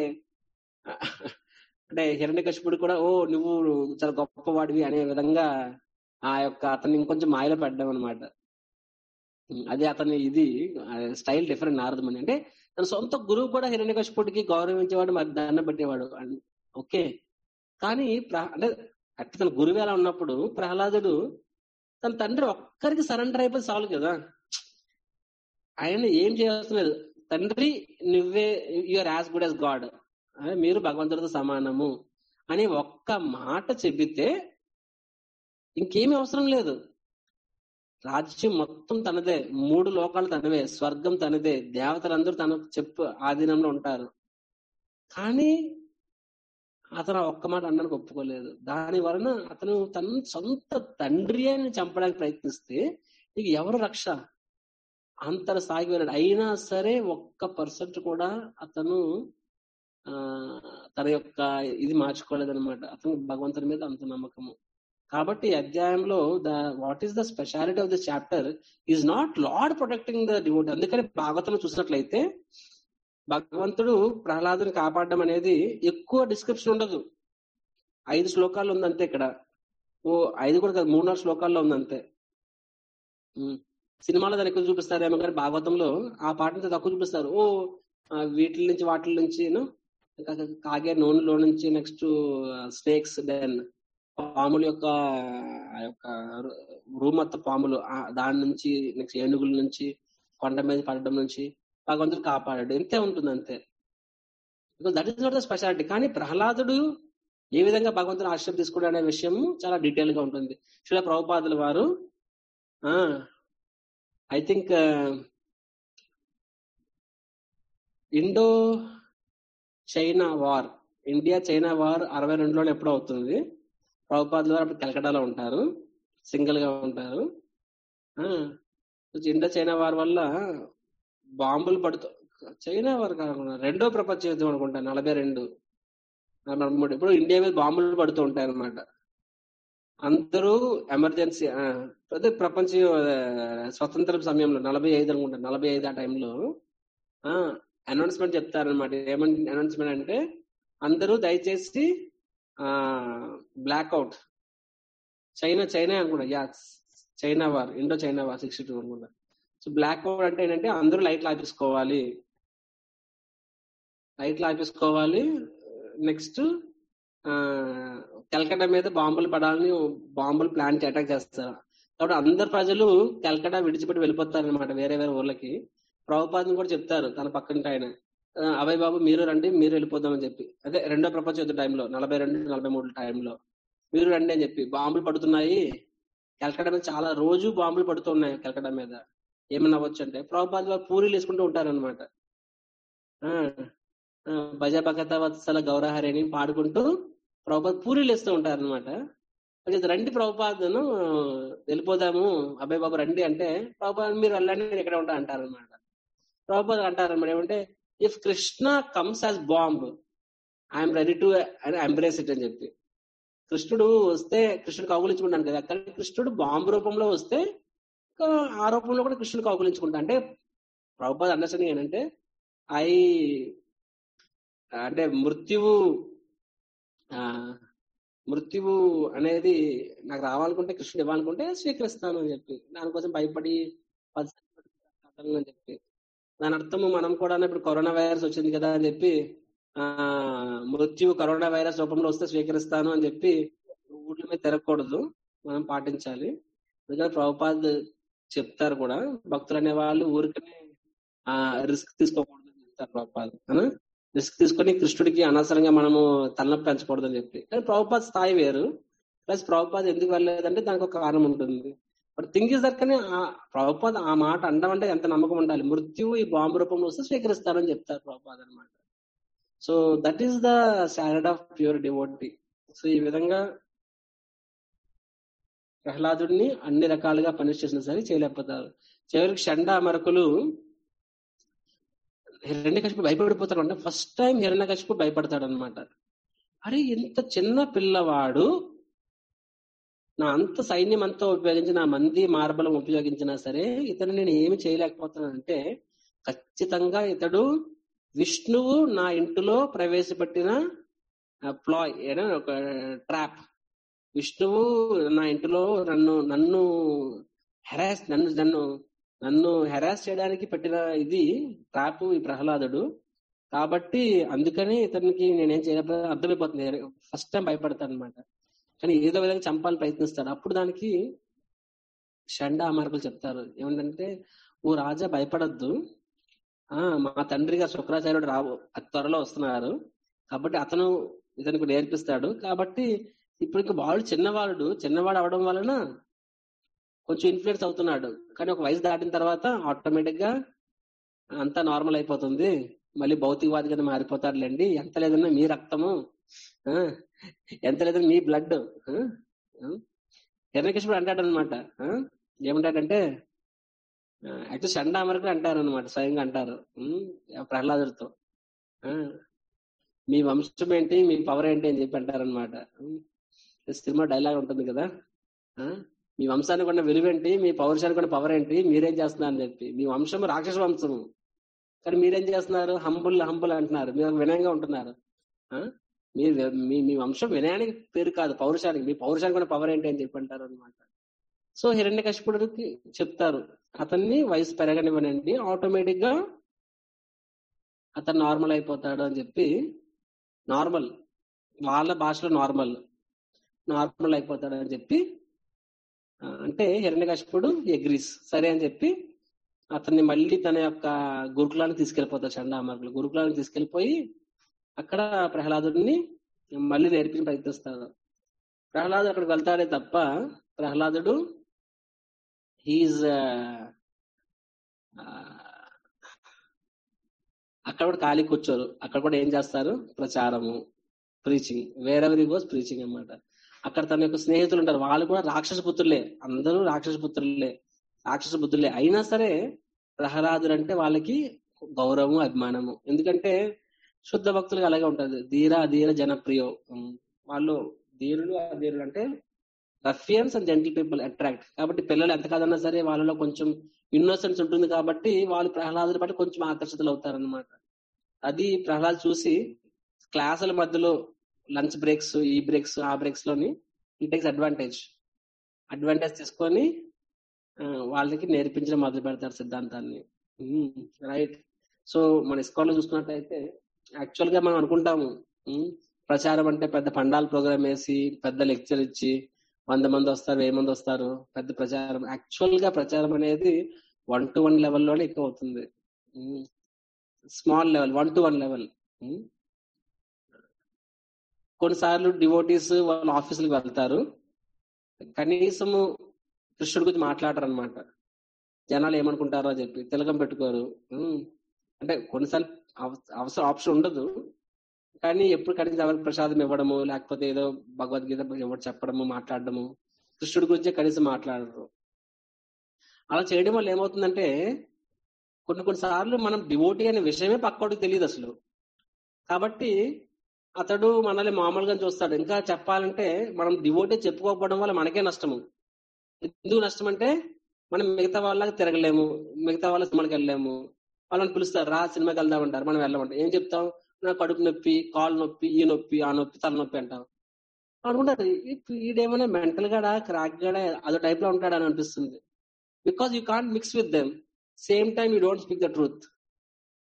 అంటే హిరణ్యకశిపుడు కూడా ఓ నువ్వు చాలా గొప్పవాడివి అనే విధంగా ఆ యొక్క అతన్ని ఇంకొంచెం మాయలో పెట్టడం అనమాట అదే అతని ఇది స్టైల్ డిఫరెంట్ నారదముని అంటే తన సొంత గురువు కూడా హిరణ్యకశిపుడికి గౌరవించేవాడు మరి దండం పెట్టేవాడు అన్- ఓకే కానీ ప్ర- అంటే అట్టి తన గురువు ఎలా ఉన్నప్పుడు ప్రహ్లాదుడు తన తండ్రి ఒక్కరికి సరెండర్ అయిపోయి చాలు కదా ఆయన ఏం చేయాల్సిన లేదు తండ్రి నువ్వే you are as good as God మీరు భగవంతుడితో సమానము అని ఒక్క మాట చెబితే ఇంకేమీ అవసరం లేదు రాజ్యం మొత్తం తనదే మూడు లోకాలు తనవే స్వర్గం తనదే దేవతలందరూ తనకు చెప్పు ఆధీనంలో ఉంటారు కానీ అతను ఆ ఒక్క మాట అన్నానికి ఒప్పుకోలేదు దాని వలన అతను తన సొంత తండ్రి అని చంపడానికి ప్రయత్నిస్తే ఇక ఎవరు రక్ష అంతర సాగి వెళ్ళాడు అయినా సరే ఒక్క పర్సెంట్ కూడా అతను ఆ తన యొక్క ఇది మార్చుకోలేదన్నమాట అతను భగవంతుని మీద అంత నమ్మకము కాబట్టి ఈ అధ్యాయంలో the what is the speciality of the chapter is not lord protecting the devotee అందుకని భాగవతం చూసినట్లయితే భగవంతుడు ప్రహ్లాదుని కాపాడడం అనేది ఎక్కువ డిస్క్రిప్షన్ ఉండదు ఐదు శ్లోకాల్లో ఉందంతే ఇక్కడ ఓ ఐదు కూడా కాదు మూడు నాలుగు శ్లోకాల్లో ఉందంతే ఉమ్. సినిమాలో దాన్ని ఎక్కువ చూపిస్తారేమో కానీ భాగవతంలో ఆ పాటని తక్కువ చూపిస్తారు ఓ ఆ, వీటి నుంచి వాటి నుంచి ను, కా- కాగే నూనెలో నుంచి నెక్స్ట్ స్నేక్స్ దెన్ పాముల యొక్క ఆ యొక్క రూమత్త పాములు ఆ దాని నుంచి నెక్స్ట్ ఏనుగుల నుంచి కొండ మీద పడడం నుంచి భగవంతుడు కాపాడాడు ఇంతే ఉంటుంది అంతే that is not the speciality కానీ ప్రహ్లాదుడు ఏ విధంగా భగవంతుని ఆశ్రయం తీసుకున్నాడు అనే విషయం చాలా డీటెయిల్ గా ఉంటుంది శిల ప్రభుపాదుల వారు I think Indo China war India China war అరవై రెండులో ఎప్పుడో అవుతుంది ప్రభుపాదుల వారు అప్పుడు కలకటాలో ఉంటారు సింగిల్ గా ఉంటారు ఆ, ఇండో చైనా వార్ వల్ల బాంబులు పడుతూ చైనా వార్ కాకుండా రెండో ప్రపంచ యుద్ధం అనుకుంటా నలభై రెండు నలభై మూడు ఇప్పుడు ఇండియా మీద బాంబులు పడుతూ ఉంటాయి అన్నమాట అందరూ ఎమర్జెన్సీ ఆ, అదే ప్రపంచ ఆ, స్వతంత్ర సమయంలో నలభై ఐదు అనుకుంటా నలభై ఐదు ఆ టైంలో అనౌన్స్మెంట్ చెప్తారనమాట ఏమని అనౌన్స్మెంట్ అంటే అందరూ దయచేసి ఆ బ్లాక్అవుట్ చైనా చైనా అనుకుంటా yeah China war Indo China war sixty two అనుకుంటా సో బ్లాక్ అవుట్ అంటే ఏంటంటే అందరూ లైట్లు ఆపేసుకోవాలి లైట్లు ఆపేసుకోవాలి నెక్స్ట్ కల్కటా మీద బాంబులు పడాలని బాంబులు ప్లాన్ అటాక్ చేస్తారు కాబట్టి అందరు ప్రజలు కల్కటా విడిచిపెట్టి వెళ్ళిపోతారు అనమాట వేరే వేరే ఊర్లకి ప్రభుపాదం కూడా చెప్తారు తన పక్కంటే ఆయన ఆ, అభయ్ బాబు మీరు రండి మీరు వెళ్ళిపోదామని చెప్పి అదే రెండో ప్రపంచ యుద్ధ టైంలో నలభై రెండు నలభై మూడు టైంలో మీరు రండి అని చెప్పి బాంబులు పడుతున్నాయి కలకటా మీద చాలా రోజు బాంబులు పడుతున్నాయి కలకటా మీద ఏమన్నా అవ్వచ్చు అంటే ప్రభుపాద వారు పూరీలు వేసుకుంటూ ఉంటారనమాట భజ భగత వత్సల గౌరహరి అని పాడుకుంటూ ప్రభుపాద పూరీలు వేస్తూ ఉంటారనమాట రండి ప్రభుపాదను వెళ్ళిపోదాము అబ్బాయి బాబు రండి అంటే ప్రభుపాద మీరు వెళ్ళండి నేను ఎక్కడ ఉంటా అంటారనమాట ప్రభుపాద అంటారనమాట ఏమంటే if Krishna comes as bomb I'm ready to embrace it అని చెప్పి కృష్ణుడు వస్తే కృష్ణుడు కౌగులించుకుంటాను కదా కానీ కృష్ణుడు బాంబు రూపంలో వస్తే ఇంకా ఆ రూపంలో కూడా కృష్ణుడు కౌగులించుకుంటా అంటే ప్రభుపాద అండర్స్టాండింగ్ ఏంటంటే ఐ అంటే మృత్యువు ఆ మృత్యువు అనేది నాకు రావాలనుకుంటే కృష్ణుడు ఇవ్వాలనుకుంటే స్వీకరిస్తాను అని చెప్పి దానికోసం భయపడి పది అని చెప్పి దాని అర్థము మనం కూడా ఇప్పుడు కరోనా వైరస్ వచ్చింది కదా అని చెప్పి ఆ మృత్యు కరోనా వైరస్ రూపంలో వస్తే స్వీకరిస్తాను అని చెప్పి ఊళ్ళ మీద తిరగకూడదు మనం పాటించాలి ఎందుకంటే ప్రభుపాద్ చెప్తారు కూడా భక్తులు అనే వాళ్ళు ఊరికనే ఆ రిస్క్ తీసుకోకూడదు అని చెప్తారు ప్రభుపాద్ రిస్క్ తీసుకొని కృష్ణుడికి అనవసరంగా మనము తలనొప్పి పెంచకూడదు అని చెప్పి కానీ ప్రభుపాద్ స్థాయి వేరు ప్లస్ ప్రభుపాద్ ఎందుకు వెళ్ళలేదంటే దానికి ఒక కారణం ఉంటుంది బట్ థింగ్ ఇస్ దట్ కానీ ఆ ప్రభుపాద్ ఆ మాట అనడం అంటే ఎంత నమ్మకం ఉండాలి మృత్యువు ఈ బాంబు రూపంలో వస్తే స్వీకరిస్తారని చెప్తారు ప్రభుపాద్ అనమాట so that is the standard of pure devotee so ఈ విధంగా ప్రహ్లాదుడిని అన్ని రకాలుగా పనిష్ చేసినా సరే చేయలేకపోతారు చివరికి షండ మరకులు హిరణ్యకశిపు భయపడిపోతాడు అంటే ఫస్ట్ టైం హిరణ్యకశిపు భయపడతాడు అనమాట అరే ఇంత చిన్న పిల్లవాడు నా అంత సైన్యం అంతా ఉపయోగించి నా మంది మార్బలం ఉపయోగించినా సరే ఇతను నేను ఏమి చేయలేకపోతున్నానంటే ఖచ్చితంగా ఇతడు విష్ణువు నా ఇంటిలో ప్రవేశపెట్టిన ప్లాయ్ ఏదో ఒక ట్రాప్ విష్ణువు నా ఇంటిలో నన్ను నన్ను హెరాస్ నన్ను నన్ను నన్ను హెరాస్ చేయడానికి పెట్టిన ఇది ట్రాప్ ఈ ప్రహ్లాదుడు కాబట్టి అందుకని ఇతనికి నేనేం చేయలేకపోతే అర్థమైపోతుంది ఫస్ట్ టైం భయపడతాను అనమాట కానీ ఏదో విధంగా చంపాలని ప్రయత్నిస్తాడు అప్పుడు దానికి షండ అమార్కులు చెప్తారు ఏమిటంటే ఓ రాజా భయపడద్దు ఆ మా తండ్రిగా శుక్రాచార్యుడు రావు అతి త్వరలో వస్తున్నారు కాబట్టి అతను ఇతనికి నేర్పిస్తాడు కాబట్టి ఇప్పుడు ఇంకా వాడు చిన్నవాడు చిన్నవాడు అవడం వలన కొంచెం ఇన్ఫ్లుయెన్స్ అవుతున్నాడు కానీ ఒక వయసు దాటిన తర్వాత ఆటోమేటిక్ గా అంతా నార్మల్ అయిపోతుంది మళ్ళీ భౌతికవాది కింద మారిపోతాడులేండి ఎంత లేదన్నా మీ రక్తము ఆ, ఎంత లేదన్నా మీ బ్లడ్ హిరణ్యకృష్ణుడు అంటాడు అనమాట ఏమంటాడంటే యాక్చువల్ షండ అమరకుడు అంటారు అనమాట స్వయంగా అంటారు ఉమ్, ప్రహ్లాదుడితో ఆ, మీ వంశం ఏంటి మీ పవర్ ఏంటి అని చెప్పి అంటారనమాట సినిమా డైలాగ్ ఉంటుంది కదా ఆ, మీ వంశానికి ఉన్న విలువేంటి మీ పౌరుషానికి ఉన్న పవర్ ఏంటి మీరేం చేస్తున్నారు అని చెప్పి మీ వంశం రాక్షస వంశము కానీ మీరేం చేస్తున్నారు హంబుల్ హంబుల్ అంటున్నారు మీరు వినయంగా ఉంటున్నారు ఆ? మీ మీ మీ వంశం వినయానికి పేరు కాదు పౌరుషానికి మీ పౌరుషానికి ఉన్న పవర్ ఏంటి అని చెప్పి అంటారు అనమాట సో హిరణ్య కశిపుడికి చెప్తారు అతన్ని వయసు పెరగనివ్వనండి ఆటోమేటిక్ గా అతను నార్మల్ అయిపోతాడు అని చెప్పి నార్మల్ వాళ్ళ భాషలో నార్మల్ నార్మల్ అయిపోతాడు అని చెప్పి ఆ, అంటే హిరణ్యకశిపుడు ఎగ్రీస్ సరే అని చెప్పి అతన్ని మళ్ళీ తన యొక్క గురుకులానికి తీసుకెళ్లిపోతాడు చండామార్గులు గురుకులానికి తీసుకెళ్లిపోయి అక్కడ ప్రహ్లాదుడిని మళ్ళీ నేర్పించి ప్రయత్నిస్తాడు ప్రహ్లాదుడు అక్కడికి వెళ్తాడే తప్ప ప్రహ్లాదుడు హీజ్ అక్కడ కూడా ఖాళీ కూర్చోరు అక్కడ కూడా ఏం చేస్తారు ప్రచారము ప్రీచింగ్ వేరెవరి గోస్ ప్రీచింగ్ అన్నమాట అక్కడ తన యొక్క స్నేహితులు ఉంటారు వాళ్ళు కూడా రాక్షస పుత్రులే అందరూ రాక్షస పుత్రులే రాక్షస బుద్ధులే అయినా సరే ప్రహ్లాదుడు అంటే వాళ్ళకి గౌరవము అభిమానము ఎందుకంటే శుద్ధ భక్తులకు అలాగే ఉంటది ధీర అధీర జనప్రియం ఉమ్, వాళ్ళు ధీరులు అధీరులు అంటే ruffians and gentle people attract కాబట్టి పిల్లలు ఎంత కాదన్నా సరే వాళ్ళలో కొంచెం ఇన్నోసెన్స్ ఉంటుంది కాబట్టి వాళ్ళు ప్రహ్లాదుని బట్టి కొంచెం ఆకర్షితులు అవుతారనమాట అది ప్రహ్లాద్ చూసి క్లాసుల మధ్యలో లంచ్ బ్రేక్స్ ఈ బ్రేక్స్ ఆ బ్రేక్స్ లోని ఈ టేక్స్ అడ్వాంటేజ్ అడ్వాంటేజ్ తీసుకొని ఆ, వాళ్ళకి నేర్పించడం మొదలు పెడతారు సిద్ధాంతాన్ని రైట్ సో మన ఇస్కాన్ లో చూసుకున్నట్టయితే యాక్చువల్ గా మనం అనుకుంటాము ఉమ్, ప్రచారం అంటే పెద్ద పండాల ప్రోగ్రామ్ వేసి పెద్ద లెక్చర్ ఇచ్చి వంద మంది వస్తారు వెయ్యి మంది వస్తారు పెద్ద ప్రచారం యాక్చువల్ గా ప్రచారం అనేది వన్ టు వన్ లెవెల్లోనే ఎక్కువ అవుతుంది small level one to one level కొన్నిసార్లు డివోటీస్ వాళ్ళ ఆఫీసులకు వెళ్తారు కనీసము కృష్ణుడి గురించి మాట్లాడరు అనమాట జనాలు ఏమనుకుంటారో అని చెప్పి తిలకం పెట్టుకోరు ఉమ్. అంటే కొన్నిసార్లు అవ- అవసరం ఆప్షన్ ఉండదు కానీ ఎప్పుడు కనీసం ఎవరికి ప్రసాదం ఇవ్వడము లేకపోతే ఏదో భగవద్గీత ఎవరు చెప్పడము మాట్లాడడము కృష్ణుడి గురించే కనీసం మాట్లాడరు అలా చేయడం వల్ల ఏమవుతుందంటే కొన్ని కొన్ని సార్లు మనం డివోటీ అనే విషయమే పక్కోడికి తెలియదు అసలు కాబట్టి అతడు మనల్ని మామూలుగా చూస్తాడు ఇంకా చెప్పాలంటే మనం డివోటీ చెప్పుకోకపోవడం వల్ల మనకే నష్టము ఎందుకు నష్టం అంటే మనం మిగతా వాళ్ళకి తిరగలేము మిగతా వాళ్ళ సినిమాకి వెళ్ళలేము వాళ్ళని పిలుస్తారు రా సినిమాకి వెళ్దామంటారు మనం వెళ్ళమంటాం ఏం చెప్తాం నా కడుపు నొప్పి కాలు నొప్పి ఈ నొప్పి ఆ నొప్పి తల నొప్పి అంటాం అనుకుంటారు ఈ- ఈడేమైనా మెంటల్ గాడా క్రాక్ గాడా అదో టైప్ లో ఉంటాడని అనిపిస్తుంది because you can't mix with them same time you don't speak the truth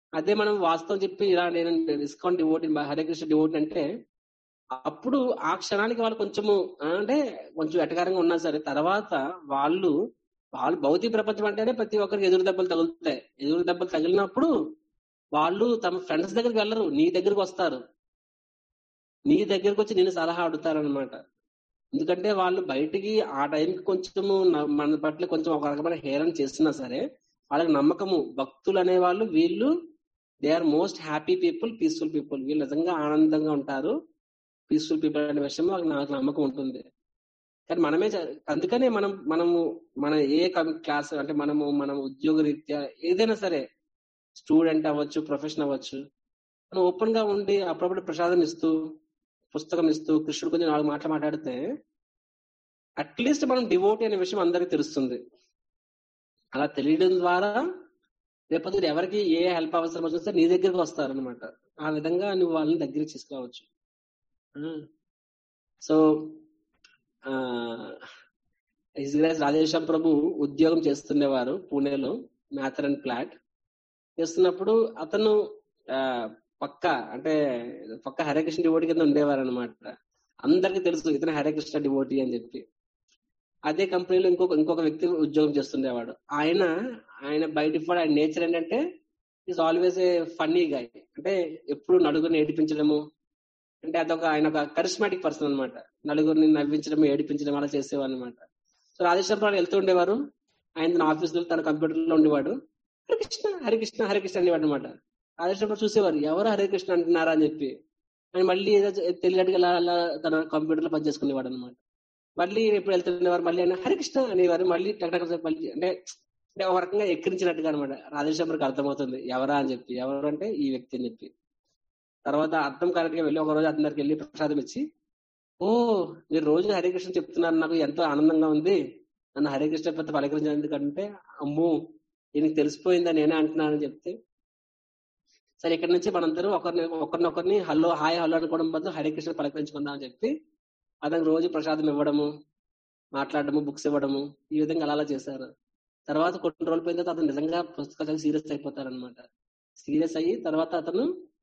అదే మనం వాస్తవం చెప్పి ఇలా నేను discount devote Hare Krishna devote అంటే అప్పుడు ఆ క్షణానికి వాళ్ళు కొంచెము ఆ, అంటే కొంచెం ఎటకారంగా ఉన్నా సరే తర్వాత వాళ్ళు వాళ్ళు భౌతిక ప్రపంచం అంటేనే ప్రతి ఒక్కరికి ఎదురు దెబ్బలు తగులుతాయి ఎదురు దెబ్బలు తగిలినప్పుడు వాళ్ళు తమ ఫ్రెండ్స్ దగ్గరికి వెళ్ళరు నీ దగ్గరికి వస్తారు నీ దగ్గరికి వచ్చి నేను సలహా అడుగుతారు అనమాట ఎందుకంటే వాళ్ళు బయటికి ఆ టైంకి కొంచెము న- మన పట్ల కొంచెం ఒక రకమైన హేళన చేస్తున్నా సరే వాళ్ళకి నమ్మకము భక్తులు అనేవాళ్ళు వీళ్ళు they are most happy people peaceful people వీళ్ళు నిజంగా ఆనందంగా ఉంటారు పీస్ఫుల్ పీపుల్ అనే విషయం వాళ్ళకి నాకు నమ్మకం ఉంటుంది కానీ మనమే చ- అందుకనే మనం మనము మన ఏ క్లాస్ అంటే మనము మన ఉద్యోగ రీత్యా ఏదైనా సరే స్టూడెంట్ అవ్వచ్చు ప్రొఫెషన్ అవ్వచ్చు మనం ఓపెన్ గా ఉండి అప్పుడప్పుడు ప్రసాదం ఇస్తూ పుస్తకం ఇస్తూ కృష్ణుడు కొంచెం నాలుగు మాటలు మాట్లాడితే అట్లీస్ట్ మనం డివోటీ అనే విషయం అందరికీ తెలుస్తుంది అలా తెలియడం ద్వారా రేపొద్దు ఎవరికి ఏ హెల్ప్ అవసరం వచ్చినా నీ దగ్గరికి వస్తారనమాట ఆ విధంగా నువ్వు వాళ్ళని దగ్గరికి తీసుకోవచ్చు సో ఇజ్రాయల్ రాజేశ్వర ప్రభు ఉద్యోగం చేస్తుండేవారు పూణేలో మ్యాథర్ అండ్ ప్లాట్ చేస్తున్నప్పుడు అతను ఆ, పక్క అంటే పక్క హరేకృష్ణ డివోటి కింద ఉండేవారు అనమాట అందరికి తెలుసు ఇతను హరేకృష్ణ డివోటి అని చెప్పి అదే కంపెనీలో ఇంకొక ఇంకొక వ్యక్తి ఉద్యోగం చేస్తుండేవాడు ఆయన ఆయన బై డిఫాల్ట్ ఆయన నేచర్ ఏంటంటే is always a funny guy అంటే ఎప్పుడు నలుగురిని ఏడిపించడము అంటే అదొక ఆయన ఒక కరిస్మాటిక్ పర్సన్ అనమాట నలుగురిని నవ్వించడం ఏడిపించడం అలా చేసేవాడు అనమాట సో రాజేశ్వర ప్రభు వెళ్తూ ఉండేవారు ఆయన ఆఫీస్ లో తన కంప్యూటర్ లో ఉండేవాడు హరికృష్ణ హరికృష్ణ హరికృష్ణ అనేవాడు అనమాట రాజేశ్వర ప్రభు చూసేవారు ఎవరు హరికృష్ణ అంటున్నారా అని చెప్పి ఆయన మళ్ళీ ఏదో తెలియట్టుగా అలా అలా తన కంప్యూటర్ లో పనిచేసుకునేవాడు అనమాట మళ్ళీ ఎప్పుడు వెళ్తుండేవారు మళ్ళీ ఆయన హరికృష్ణ అనేవారు మళ్ళీ టక్ టక్ టక్ మళ్ళీ అంటే అంటే ఒక రకంగా ఎక్కిరించినట్టుగా అనమాట రాజేశ్వరికి అర్థమవుతుంది ఎవరా అని చెప్పి ఎవరు అంటే ఈ వ్యక్తి అని చెప్పి తర్వాత అర్థం కరెక్ట్ గా వెళ్ళి ఒక రోజు అతని దగ్గరికి వెళ్ళి ప్రసాదం ఇచ్చి ఓ మీరు రోజు హరికృష్ణ చెప్తున్నారు నాకు ఎంతో ఆనందంగా ఉంది నన్ను హరికృష్ణ పెద్ద పలకరించిన ఎందుకంటే అమ్మో దీనికి తెలిసిపోయిందా నేనే అంటున్నానని చెప్తే సరే ఇక్కడ నుంచి మనందరూ ఒకరిని ఒకరినొకరిని హలో హాయ్ హలో అనుకోవడం బదులు హరికృష్ణ పలకరించుకుందాం అని చెప్పి అతనికి రోజు ప్రసాదం ఇవ్వడము మాట్లాడడము బుక్స్ ఇవ్వడము ఈ విధంగా అలా అలా చేశారు తర్వాత కొన్ని రోజులు పోయిన తర్వాత అతను నిజంగా పుస్తకాలు సీరియస్ అయిపోతారు అనమాట సీరియస్ అయ్యి తర్వాత అతను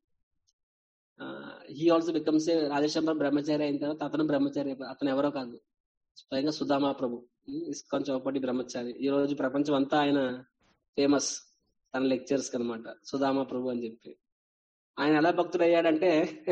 he also becomes a Rajeshwara brahmachari అయిన తర్వాత అతను బ్రహ్మచారి అయిపోయి- అతను ఎవరో కాదు స్వయంగా సుధామా ప్రభు ఇస్కాన్ చౌపటి బ్రహ్మచారి ఈ రోజు ప్రపంచం అంతా ఆయన ఫేమస్ తన లెక్చర్స్ అనమాట సుధామా ప్రభు అని చెప్పి ఆయన ఎలా భక్తుడు అయ్యాడంటే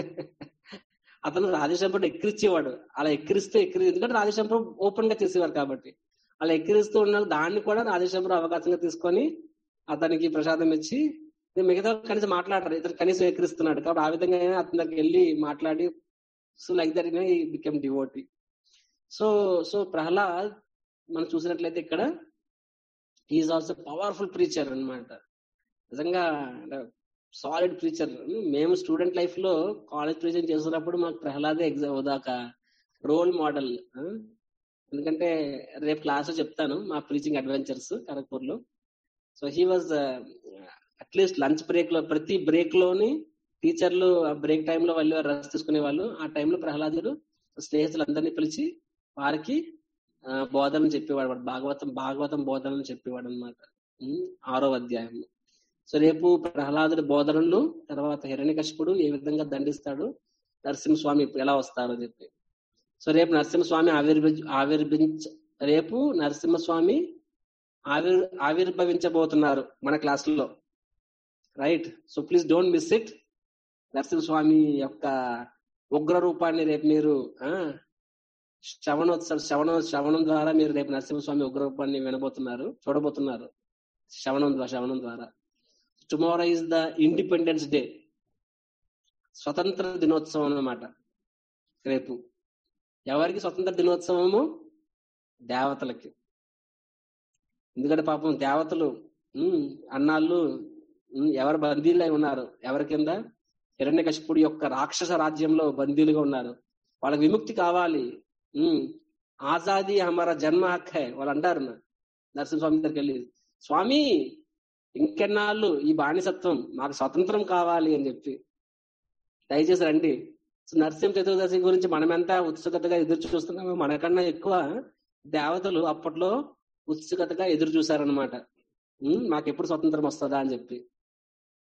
అతను రాజేశ్వరం ఎక్కిరిచ్చేవాడు అలా ఎక్కిరిస్తూ ఎక్కిరి ఎందుకంటే రాజేశ్వరం ఓపెన్ గా చేసేవారు కాబట్టి అలా ఎక్కిరిస్తూ ఉన్న దాన్ని కూడా రాజేశ్వరం అవకాశంగా తీసుకొని అతనికి ప్రసాదం ఇచ్చి నేను మిగతా వాళ్ళు కనీసం మాట్లాడరు ఇతను కనీసం ఎక్కిరిస్తున్నాడు కాబట్టి ఆ విధంగా అతని దగ్గరికి వెళ్ళి మాట్లాడి so like that became devotee so so Prahlad మనం చూసినట్లయితే ఇక్కడ ఈజ్ ఆల్సో పవర్ఫుల్ ప్రీచర్ అన్నమాట నిజంగా సాలిడ్ ప్రీచర్ మేము స్టూడెంట్ లైఫ్ లో కాలేజ్ ప్రీచింగ్ చేస్తున్నప్పుడు మాకు ప్రహ్లాదే ఎగ్జామ్ ఉదాక రోల్ మోడల్ ఎందుకంటే రేపు క్లాస్ చెప్తాను మా ప్రీచింగ్ అడ్వెంచర్స్ ఖరగ్పూర్ లో so he was at least lunch break లో ప్రతి బ్రేక్ లోని టీచర్లు బ్రేక్ టైమ్ లో వాళ్ళు రెస్ట్ తీసుకునే వాళ్ళు ఆ టైంలో ప్రహ్లాదుడు స్నేహితులందరినీ పిలిచి వారికి ఆ, బోధనలు చెప్పేవాడు వాడు భాగవతం భాగవతం బోధనలు చెప్పేవాడు అనమాట ఆరో అధ్యాయంలో సో రేపు ప్రహ్లాదుడి బోధనలు తర్వాత హిరణ్యకశిపుడు ఏ విధంగా దండిస్తాడు నరసింహస్వామి ఎలా వస్తారో చెప్పి సో రేపు నరసింహస్వామి ఆవిర్భి ఆవిర్భించ రేపు నరసింహస్వామి ఆవిర్ ఆవిర్భవించబోతున్నారు మన క్లాసుల్లో right so please don't miss it Narasimhaswami యొక్క ఉగ్ర రూపాన్ని రేపు మీరు ఆ శ్రవణోత్సవ శ్రవణ శ్రవణం ద్వారా మీరు రేపు నరసింహస్వామి ఉగ్ర రూపాన్ని వినబోతున్నారు చూడబోతున్నారు శ్రవణం ద్వారా శ్రవణం ద్వారా tomorrow is the independence day స్వతంత్ర దినోత్సవం అన్నమాట రేపు ఎవరికి స్వతంత్ర దినోత్సవము దేవతలకి ఎందుకంటే పాపం దేవతలు ఉమ్, అన్నాళ్ళు ఉమ్, ఎవరు బందీలై ఉన్నారు ఎవరి కింద హిరణ్యకశిపుడి యొక్క రాక్షస రాజ్యంలో బందీలుగా ఉన్నారు వాళ్ళకి విముక్తి కావాలి ఉమ్, ఆజాదీ హమార జన్మ హక్ హై వాళ్ళు అంటారు నా- నరసింహస్వామి దగ్గరికి వెళ్ళి స్వామి ఇంకెన్నాళ్ళు ఈ బానిసత్వం మాకు స్వతంత్రం కావాలి అని చెప్పి దయచేసి రండి సో నరసింహ చతుర్దశి గురించి మనమెంతా ఉత్సుకతగా ఎదురు చూస్తున్నామో మనకన్నా ఎక్కువ దేవతలు అప్పట్లో ఉత్సుకతగా ఎదురు చూశారనమాట మాకు ఎప్పుడు స్వతంత్రం వస్తుందా అని చెప్పి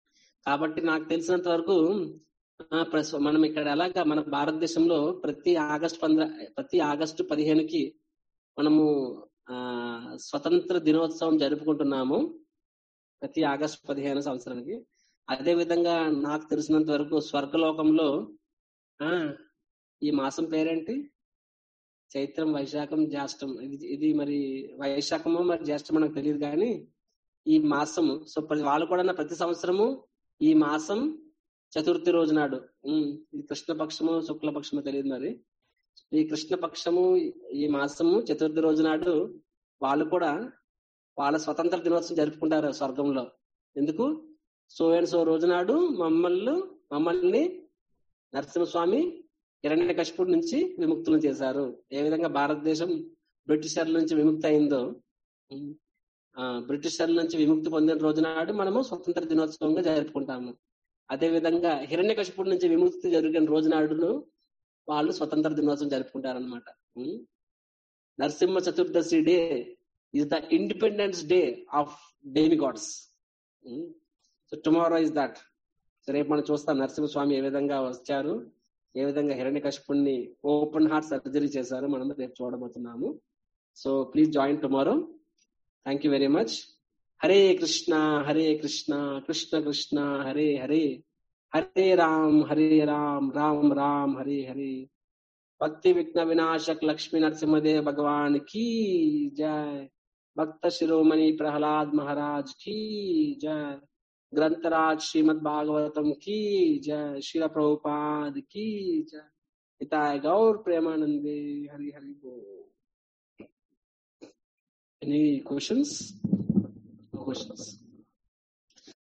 కాబట్టి నాకు తెలిసినంత వరకు ఆ, ప్రస్- మనం ఇక్కడ ఎలాగా మన భారతదేశంలో ప్రతి ఆగస్టు పంద్ర ప్రతి ఆగస్టు పదిహేనుకి మనము ఆ స్వతంత్ర దినోత్సవం జరుపుకుంటున్నాము ప్రతి ఆగస్టు పదిహేను సంవత్సరానికి అదే విధంగా నాకు తెలిసినంత వరకు స్వర్గలోకంలో ఆ ఈ మాసం పేరేంటి చైత్రం వైశాఖం జ్యేష్టం ఇది ఇది మరి వైశాఖమో మరి జ్యేష్టమో నాకు తెలియదు కానీ ఈ మాసము సో ప్రతి- వాళ్ళు కూడా ప్రతి సంవత్సరము ఈ మాసం చతుర్థి రోజు నాడు ఉమ్, ఇది కృష్ణపక్షము శుక్లపక్షము తెలియదు మరి ఈ కృష్ణపక్షము ఈ మాసము చతుర్థి రోజు నాడు వాళ్ళు కూడా వాళ్ళ స్వతంత్ర దినోత్సవం జరుపుకుంటారు స్వర్గంలో ఎందుకు సో అండ్ సో రోజు నాడు మమ్మల్ని మమ్మల్ని నరసింహస్వామి హిరణ్య కశిపుడి నుంచి విముక్తులు చేశారు ఏ విధంగా భారతదేశం బ్రిటిషర్ల నుంచి విముక్తి అయిందో ఉమ్, ఆ బ్రిటిషర్ల నుంచి విముక్తి పొందిన రోజు నాడు మనము స్వతంత్ర దినోత్సవంగా జరుపుకుంటాము అదే విధంగా హిరణ్య కశిపుడి నుంచి విముక్తి జరిగిన రోజు నాడును వాళ్ళు స్వతంత్ర దినోత్సవం జరుపుకుంటారనమాట Narasimha Chaturdashi day is the independence day of demigods so tomorrow is that so రేపు మనం చూస్తాం నరసింహస్వామి ఏ విధంగా వచ్చారు ఏ విధంగా హిరణ్య కశిపుణ్ణి ఓపెన్ హార్ట్ సర్జరీ చేశారు మనం రేపు చూడబోతున్నాము so please join tomorrow thank you very much Hare Krishna Hare Krishna Krishna Krishna Hare Hare Hare Ram Hare Ram Ram Ram Hare Hare Bhakti Vighna వినాశక్ Lakshmi Narasimhadev భగవాన్ की जय भक्त शिरोमणि प्रहलाद महाराज की जय ग्रंथराज श्रीमद भागवतम की जय शिल प्रभुपाद की जय हिताय गौर प्रेमानंदे हरि हरि बोल एनी क्वेश्चंस क्वेश्चंस